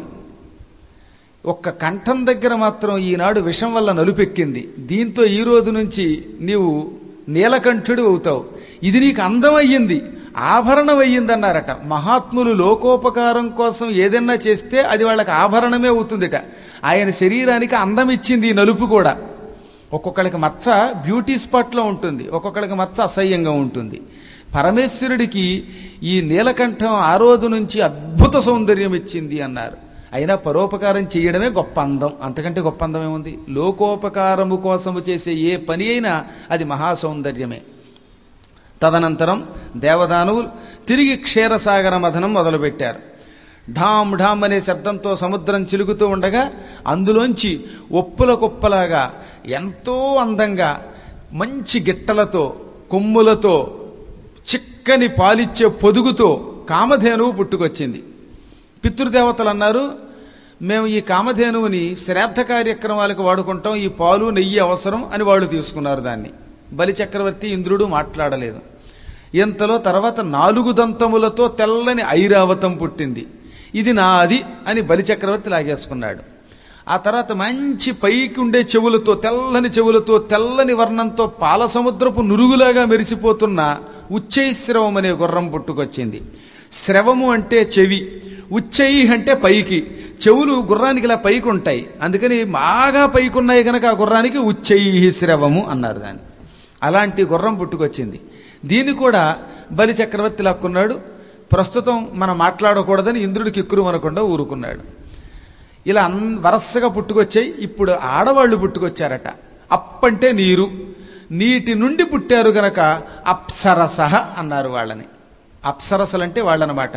ఒక్క కంఠం దగ్గర మాత్రం ఈనాడు విషం వల్ల నలుపెక్కింది దీంతో ఈ రోజు నుంచి నీవు నీలకంఠుడు అవుతావు ఇది నీకు అందం అయ్యింది ఆభరణం అయ్యిందన్నారట మహాత్ములు లోకోపకారం కోసం ఏదైనా చేస్తే అది వాళ్ళకి ఆభరణమే అవుతుందిట ఆయన శరీరానికి అందం ఇచ్చింది ఈ నలుపు కూడా ఒక్కొక్కడికి మచ్చ బ్యూటీ స్పాట్లో ఉంటుంది ఒక్కొక్కడికి మచ్చ అసహ్యంగా ఉంటుంది పరమేశ్వరుడికి ఈ నీలకంఠం ఆ రోజు నుంచి అద్భుత సౌందర్యం ఇచ్చింది అన్నారు అయినా పరోపకారం చేయడమే గొప్ప అందం అంతకంటే గొప్ప అందం ఏముంది లోకోపకారము కోసము చేసే ఏ పని అయినా అది మహాసౌందర్యమే తదనంతరం దేవదానువులు తిరిగి క్షీరసాగర మథనం మొదలుపెట్టారు ఢామ్ ఢామ్ అనే శబ్దంతో సముద్రం చిలుగుతూ ఉండగా అందులోంచి ఒప్పుల కుప్పలాగా ఎంతో అందంగా మంచి గిట్టలతో కొమ్ములతో చిక్కని పాలిచ్చే పొదుగుతో కామధేనువు పుట్టుకొచ్చింది పితృదేవతలు అన్నారు మేము ఈ కామధేనువుని శ్రాద్ధ కార్యక్రమాలకు వాడుకుంటాం ఈ పాలు నెయ్యి అవసరం అని వాళ్ళు తీసుకున్నారు దాన్ని బలి చక్రవర్తి ఇంద్రుడు మాట్లాడలేదు ఇంతలో తర్వాత నాలుగు దంతములతో తెల్లని ఐరావతం పుట్టింది ఇది నాది అని బలి చక్రవర్తి లాగేసుకున్నాడు ఆ తర్వాత మంచి పైకి ఉండే చెవులతో తెల్లని చెవులతో తెల్లని వర్ణంతో పాల సముద్రపు నురుగులాగా మెరిసిపోతున్న ఉచ్చైశ్రవం అనే గుర్రం పుట్టుకొచ్చింది శ్రవము అంటే చెవి ఉచ్చై అంటే పైకి చెవులు గుర్రానికి ఇలా పైకి ఉంటాయి అందుకని బాగా పైకి ఉన్నాయి కనుక ఆ గుర్రానికి ఉచ్చై శ్రవము అన్నారు దాన్ని అలాంటి గుర్రం పుట్టుకొచ్చింది దీన్ని కూడా బలి చక్రవర్తి లాక్కున్నాడు ప్రస్తుతం మనం మాట్లాడకూడదని ఇంద్రుడికి ఎక్కురు అనకుండా ఊరుకున్నాడు ఇలా అన్ వరసగా పుట్టుకొచ్చాయి ఇప్పుడు ఆడవాళ్ళు పుట్టుకొచ్చారట అప్పంటే నీరు నీటి నుండి పుట్టారు గనక అప్సరసహ అన్నారు వాళ్ళని అప్సరసలంటే వాళ్ళనమాట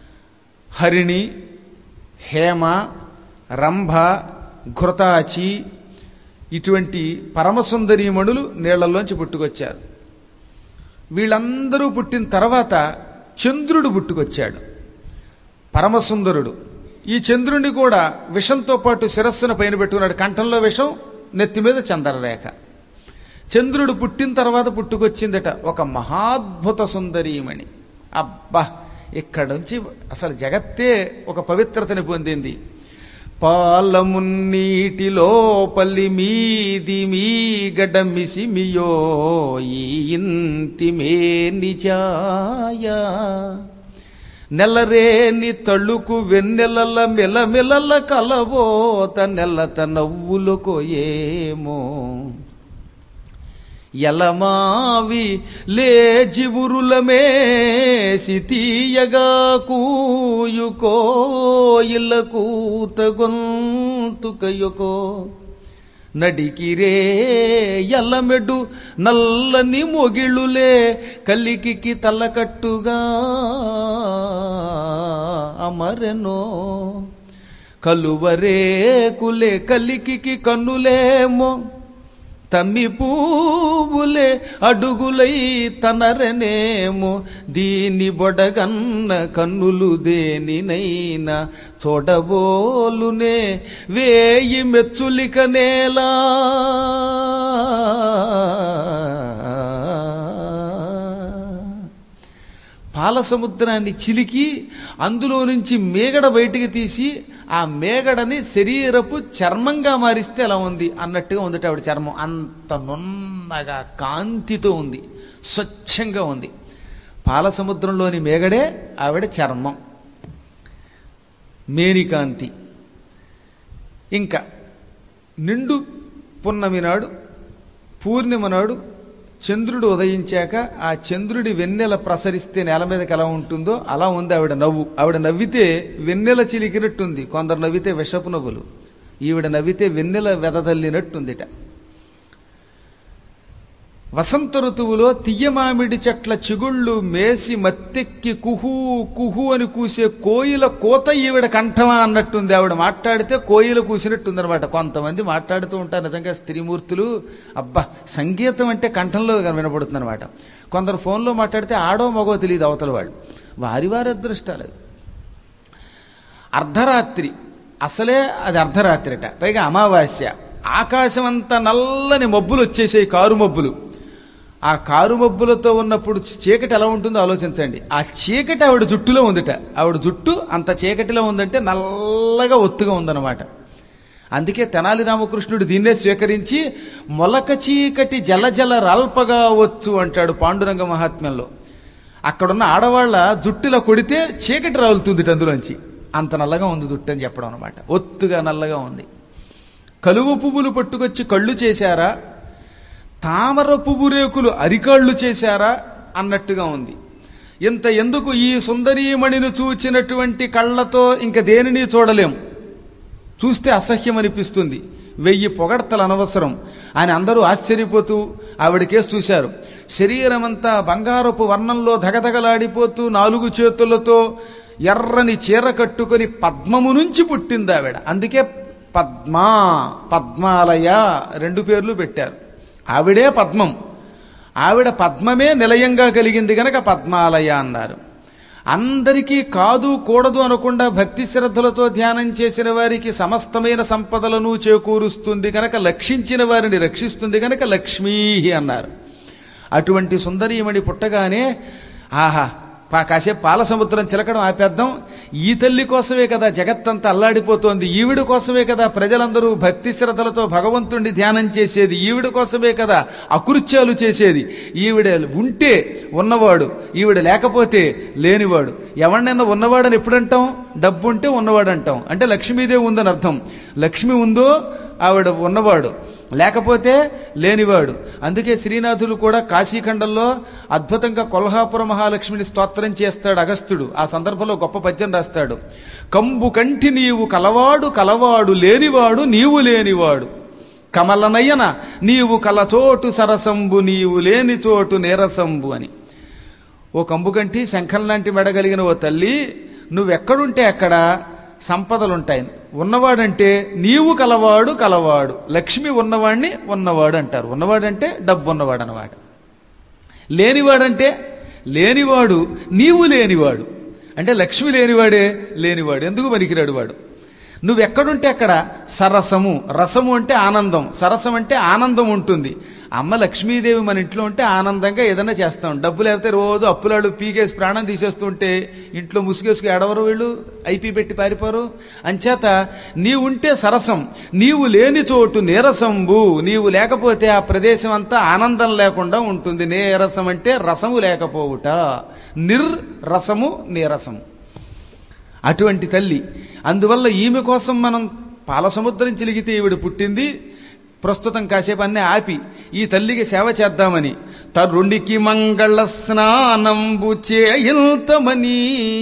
హరిణి హేమ రంభ ఘృతాచి ఇటువంటి పరమసుందరీమణులు నీళ్లలోంచి పుట్టుకొచ్చారు వీళ్ళందరూ పుట్టిన తర్వాత చంద్రుడు పుట్టుకొచ్చాడు పరమసుందరుడు ఈ చంద్రుడిని కూడా విషంతో పాటు శిరస్సును పైన పెట్టుకున్నాడు కంఠంలో విషం నెత్తి మీద చంద్రరేఖ చంద్రుడు పుట్టిన తర్వాత పుట్టుకొచ్చిందట ఒక మహాద్భుత సుందరీమణి అబ్బా ఇక్కడ నుంచి అసలు జగత్తే ఒక పవిత్రతని పొందింది పాలమున్నీటి లోపలి మీది మీ గడమిసి మియో ఈ ఇంతి మే నిజాయ నెలరేని తళుకు వెన్నెలల మెలమెలల కలబోత నెలత నవ్వులకు ఏమో ఎలమావి లేజివురులమే సితీయగా కూయుకో ఇల్ల కూత గొంతుకయుకో నడికిరే ఎల్లమెడు నల్లని మొగిళ్ళులే కలికికి తలకట్టుగా అమరెనో కలువరే కులే కలికికి కన్నులేమో తమ్మి పువ్వులే అడుగులై తనరనేమో దీని బొడగన్న కన్నులు దేనినైనా చూడబోలునే వేయి మెచ్చులిక నేలా పాల సముద్రాన్ని చిలికి అందులో నుంచి మేగడ బయటికి తీసి ఆ మేగడని శరీరపు చర్మంగా మారిస్తే ఎలా ఉంది అన్నట్టుగా ఉంది ఆవిడ చర్మం అంత నున్నగా కాంతితో ఉంది స్వచ్ఛంగా ఉంది పాల సముద్రంలోని మేగడే ఆవిడ చర్మం మేనికాంతి ఇంకా నిండు పున్నమి నాడు పూర్ణిమ నాడు చంద్రుడు ఉదయించాక ఆ చంద్రుడి వెన్నెల ప్రసరిస్తే నేల మీదకి ఎలా ఉంటుందో అలా ఉంది ఆవిడ నవ్వు ఆవిడ నవ్వితే వెన్నెల చిలికినట్టుంది కొందరు నవ్వితే విషపు నవ్వులు ఈవిడ నవ్వితే వెన్నెల వెదజల్లినట్టుందిట వసంత ఋతువులో తియ్యమామిడి చెట్ల చిగుళ్ళు మేసి మత్తెక్కి కుహు కుహు అని కూసే కోయిల కోత ఈవిడ కంఠమా అన్నట్టుంది ఆవిడ మాట్లాడితే కోయిల కూసినట్టుంది అనమాట కొంతమంది మాట్లాడుతూ ఉంటారు నిజంగా స్త్రీమూర్తులు అబ్బా సంగీతం అంటే కంఠంలో వినపడుతుంది అనమాట కొందరు ఫోన్లో మాట్లాడితే ఆడో మగో తెలియదు అవతల వాళ్ళు వారి వారి అదృష్టాలు అవి. అర్ధరాత్రి అసలే అది అర్ధరాత్రిట పైగా అమావాస్య ఆకాశం అంతా నల్లని మబ్బులు వచ్చేసాయి కారు మబ్బులు ఆ కారు మబ్బులతో ఉన్నప్పుడు చీకటి ఎలా ఉంటుందో ఆలోచించండి ఆ చీకటి ఆవిడ జుట్టులో ఉందిట ఆవిడ జుట్టు అంత చీకటిలో ఉందంటే నల్లగా ఒత్తుగా ఉందన్నమాట అందుకే తెనాలి రామకృష్ణుడు దీన్నే స్వీకరించి మొలక చీకటి జల జల రాల్పగా వచ్చు అంటాడు పాండురంగ మహాత్మ్యంలో అక్కడున్న ఆడవాళ్ళ జుట్టులా కొడితే చీకటి రాలుతుంది అందులోంచి అంత నల్లగా ఉంది జుట్టు అని చెప్పడం అనమాట ఒత్తుగా నల్లగా ఉంది కలువ పువ్వులు పట్టుకొచ్చి కళ్ళు చేశారా తామర పువ్వు రేకులు అరికాళ్ళు చేశారా అన్నట్టుగా ఉంది ఇంత ఎందుకు ఈ సుందరీమణిని చూచినటువంటి కళ్ళతో ఇంక దేనిని చూడలేం చూస్తే అసహ్యం అనిపిస్తుంది వెయ్యి పొగడ్తలు అనవసరం అని అందరూ ఆశ్చర్యపోతూ ఆవిడకేసి చూశారు శరీరమంతా బంగారపు వర్ణంలో ధగధగలాడిపోతూ నాలుగు చేతులతో ఎర్రని చీర కట్టుకొని పద్మము నుంచి పుట్టింది ఆవిడ అందుకే పద్మా పద్మాలయ రెండు పేర్లు పెట్టారు ఆవిడే పద్మం ఆవిడ పద్మమే నిలయంగా కలిగింది గనక పద్మాలయ అన్నారు అందరికీ కాదు కూడదు అనకుండా భక్తి శ్రద్ధలతో ధ్యానం చేసిన వారికి సమస్తమైన సంపదలను చేకూరుస్తుంది కనుక లక్షించిన వారిని రక్షిస్తుంది కనుక లక్ష్మీ అన్నారు అటువంటి సుందరీమణి పుట్టగానే ఆహా పా కాసేపు పాల సముద్రం చిలకడం ఆపేద్దాం ఈ తల్లి కోసమే కదా జగత్తంతా అల్లాడిపోతోంది ఈవిడ కోసమే కదా ప్రజలందరూ భక్తి శ్రద్ధలతో భగవంతుణ్ణి ధ్యానం చేసేది ఈవిడ కోసమే కదా అకృత్యాలు చేసేది ఈవిడ ఉంటే ఉన్నవాడు ఈవిడ లేకపోతే లేనివాడు ఎవరినైనా ఉన్నవాడని ఎప్పుడంటాం డబ్బు ఉంటే ఉన్నవాడు అంటాం అంటే లక్ష్మీదేవి ఉందని అర్థం లక్ష్మి ఉందో ఆవిడ ఉన్నవాడు లేకపోతే లేనివాడు అందుకే శ్రీనాథులు కూడా కాశీఖండంలో అద్భుతంగా కొల్హాపుర మహాలక్ష్మిని స్తోత్రం చేస్తాడు అగస్త్యుడు ఆ సందర్భంలో గొప్ప పద్యం రాస్తాడు కంబు కంటి నీవు కలవాడు కలవాడు లేనివాడు నీవు లేనివాడు కమలనయన నీవు కలచోటు సరసంబు నీవు లేని చోటు నీరసంబు అని ఓ కంబుకంటి శంఖం లాంటి మెడగలిగిన ఓ తల్లి నువ్వెక్కడుంటే అక్కడ సంపదలుంటాయి ఉన్నవాడంటే నీవు కలవాడు కలవాడు లక్ష్మి ఉన్నవాడిని ఉన్నవాడు అంటారు ఉన్నవాడంటే డబ్బు ఉన్నవాడు అన్నమాట లేనివాడంటే లేనివాడు నీవు లేనివాడు అంటే లక్ష్మి లేనివాడే లేనివాడు ఎందుకు పనికిరాడు వాడు నువ్వెక్కడుంటే అక్కడ సరసము రసము అంటే ఆనందం సరసం అంటే ఆనందం ఉంటుంది అమ్మ లక్ష్మీదేవి మన ఇంట్లో ఉంటే ఆనందంగా ఏదైనా చేస్తాం డబ్బు లేకపోతే రోజు అప్పులాడు పీకేసి ప్రాణం తీసేస్తుంటే ఇంట్లో ముసుగేసుకు ఎడవరు వీళ్ళు ఐపీ పెట్టి పారిపోరు అంచేత నీవు ఉంటే సరసం నీవు లేని చోటు నీరసంబు నీవు లేకపోతే ఆ ప్రదేశం అంతా ఆనందం లేకుండా ఉంటుంది నీరసం అంటే రసము లేకపోవుట నిర్రసము నీరసము అటువంటి తల్లి అందువల్ల ఈమె కోసం మనం పాల సముద్రం చిలిగితే ఈవిడ పుట్టింది ప్రస్తుతం కాసేపు అన్నీ ఆపి ఈ తల్లికి సేవ చేద్దామని తరుణికి మంగళ స్నానంబు చేయింతమని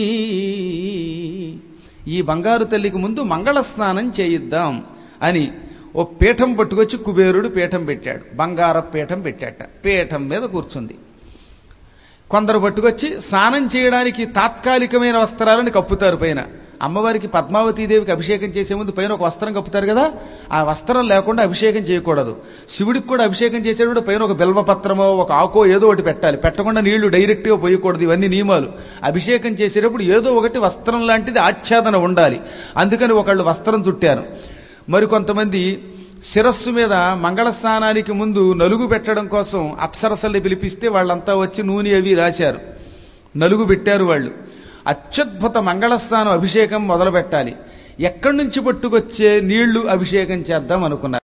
ఈ బంగారు తల్లికి ముందు మంగళ స్నానం చేయిద్దాం అని ఓ పీఠం పట్టుకొచ్చి కుబేరుడు పీఠం పెట్టాడు బంగార పీఠం పెట్టాట పీఠం మీద కూర్చుంది కొందరు పట్టుకొచ్చి స్నానం చేయడానికి తాత్కాలికమైన వస్త్రాలను కప్పుతారు పైన అమ్మవారికి పద్మావతీదేవికి అభిషేకం చేసే ముందు పైన ఒక వస్త్రం కప్పుతారు కదా ఆ వస్త్రం లేకుండా అభిషేకం చేయకూడదు శివుడికి కూడా అభిషేకం చేసేటప్పుడు పైన ఒక బిల్వపత్రమో ఒక ఆకో ఏదో ఒకటి పెట్టాలి పెట్టకుండా నీళ్లు డైరెక్ట్గా పోయకూడదు ఇవన్నీ నియమాలు అభిషేకం చేసేటప్పుడు ఏదో ఒకటి వస్త్రం లాంటిది ఆచ్ఛాదన ఉండాలి అందుకని ఒకళ్ళు వస్త్రం చుట్టారు మరి కొంతమంది శిరస్సు మీద మంగళ స్నానానికి ముందు నలుగు పెట్టడం కోసం అప్సరసల్ని పిలిపిస్తే వాళ్ళంతా వచ్చి నూనె అవి రాశారు నలుగు పెట్టారు వాళ్ళు అత్యద్భుత మంగళస్నానం అభిషేకం మొదలు పెట్టాలి ఎక్కడి నుంచి పట్టుకొచ్చే నీళ్లు అభిషేకం చేద్దాం అనుకున్నారు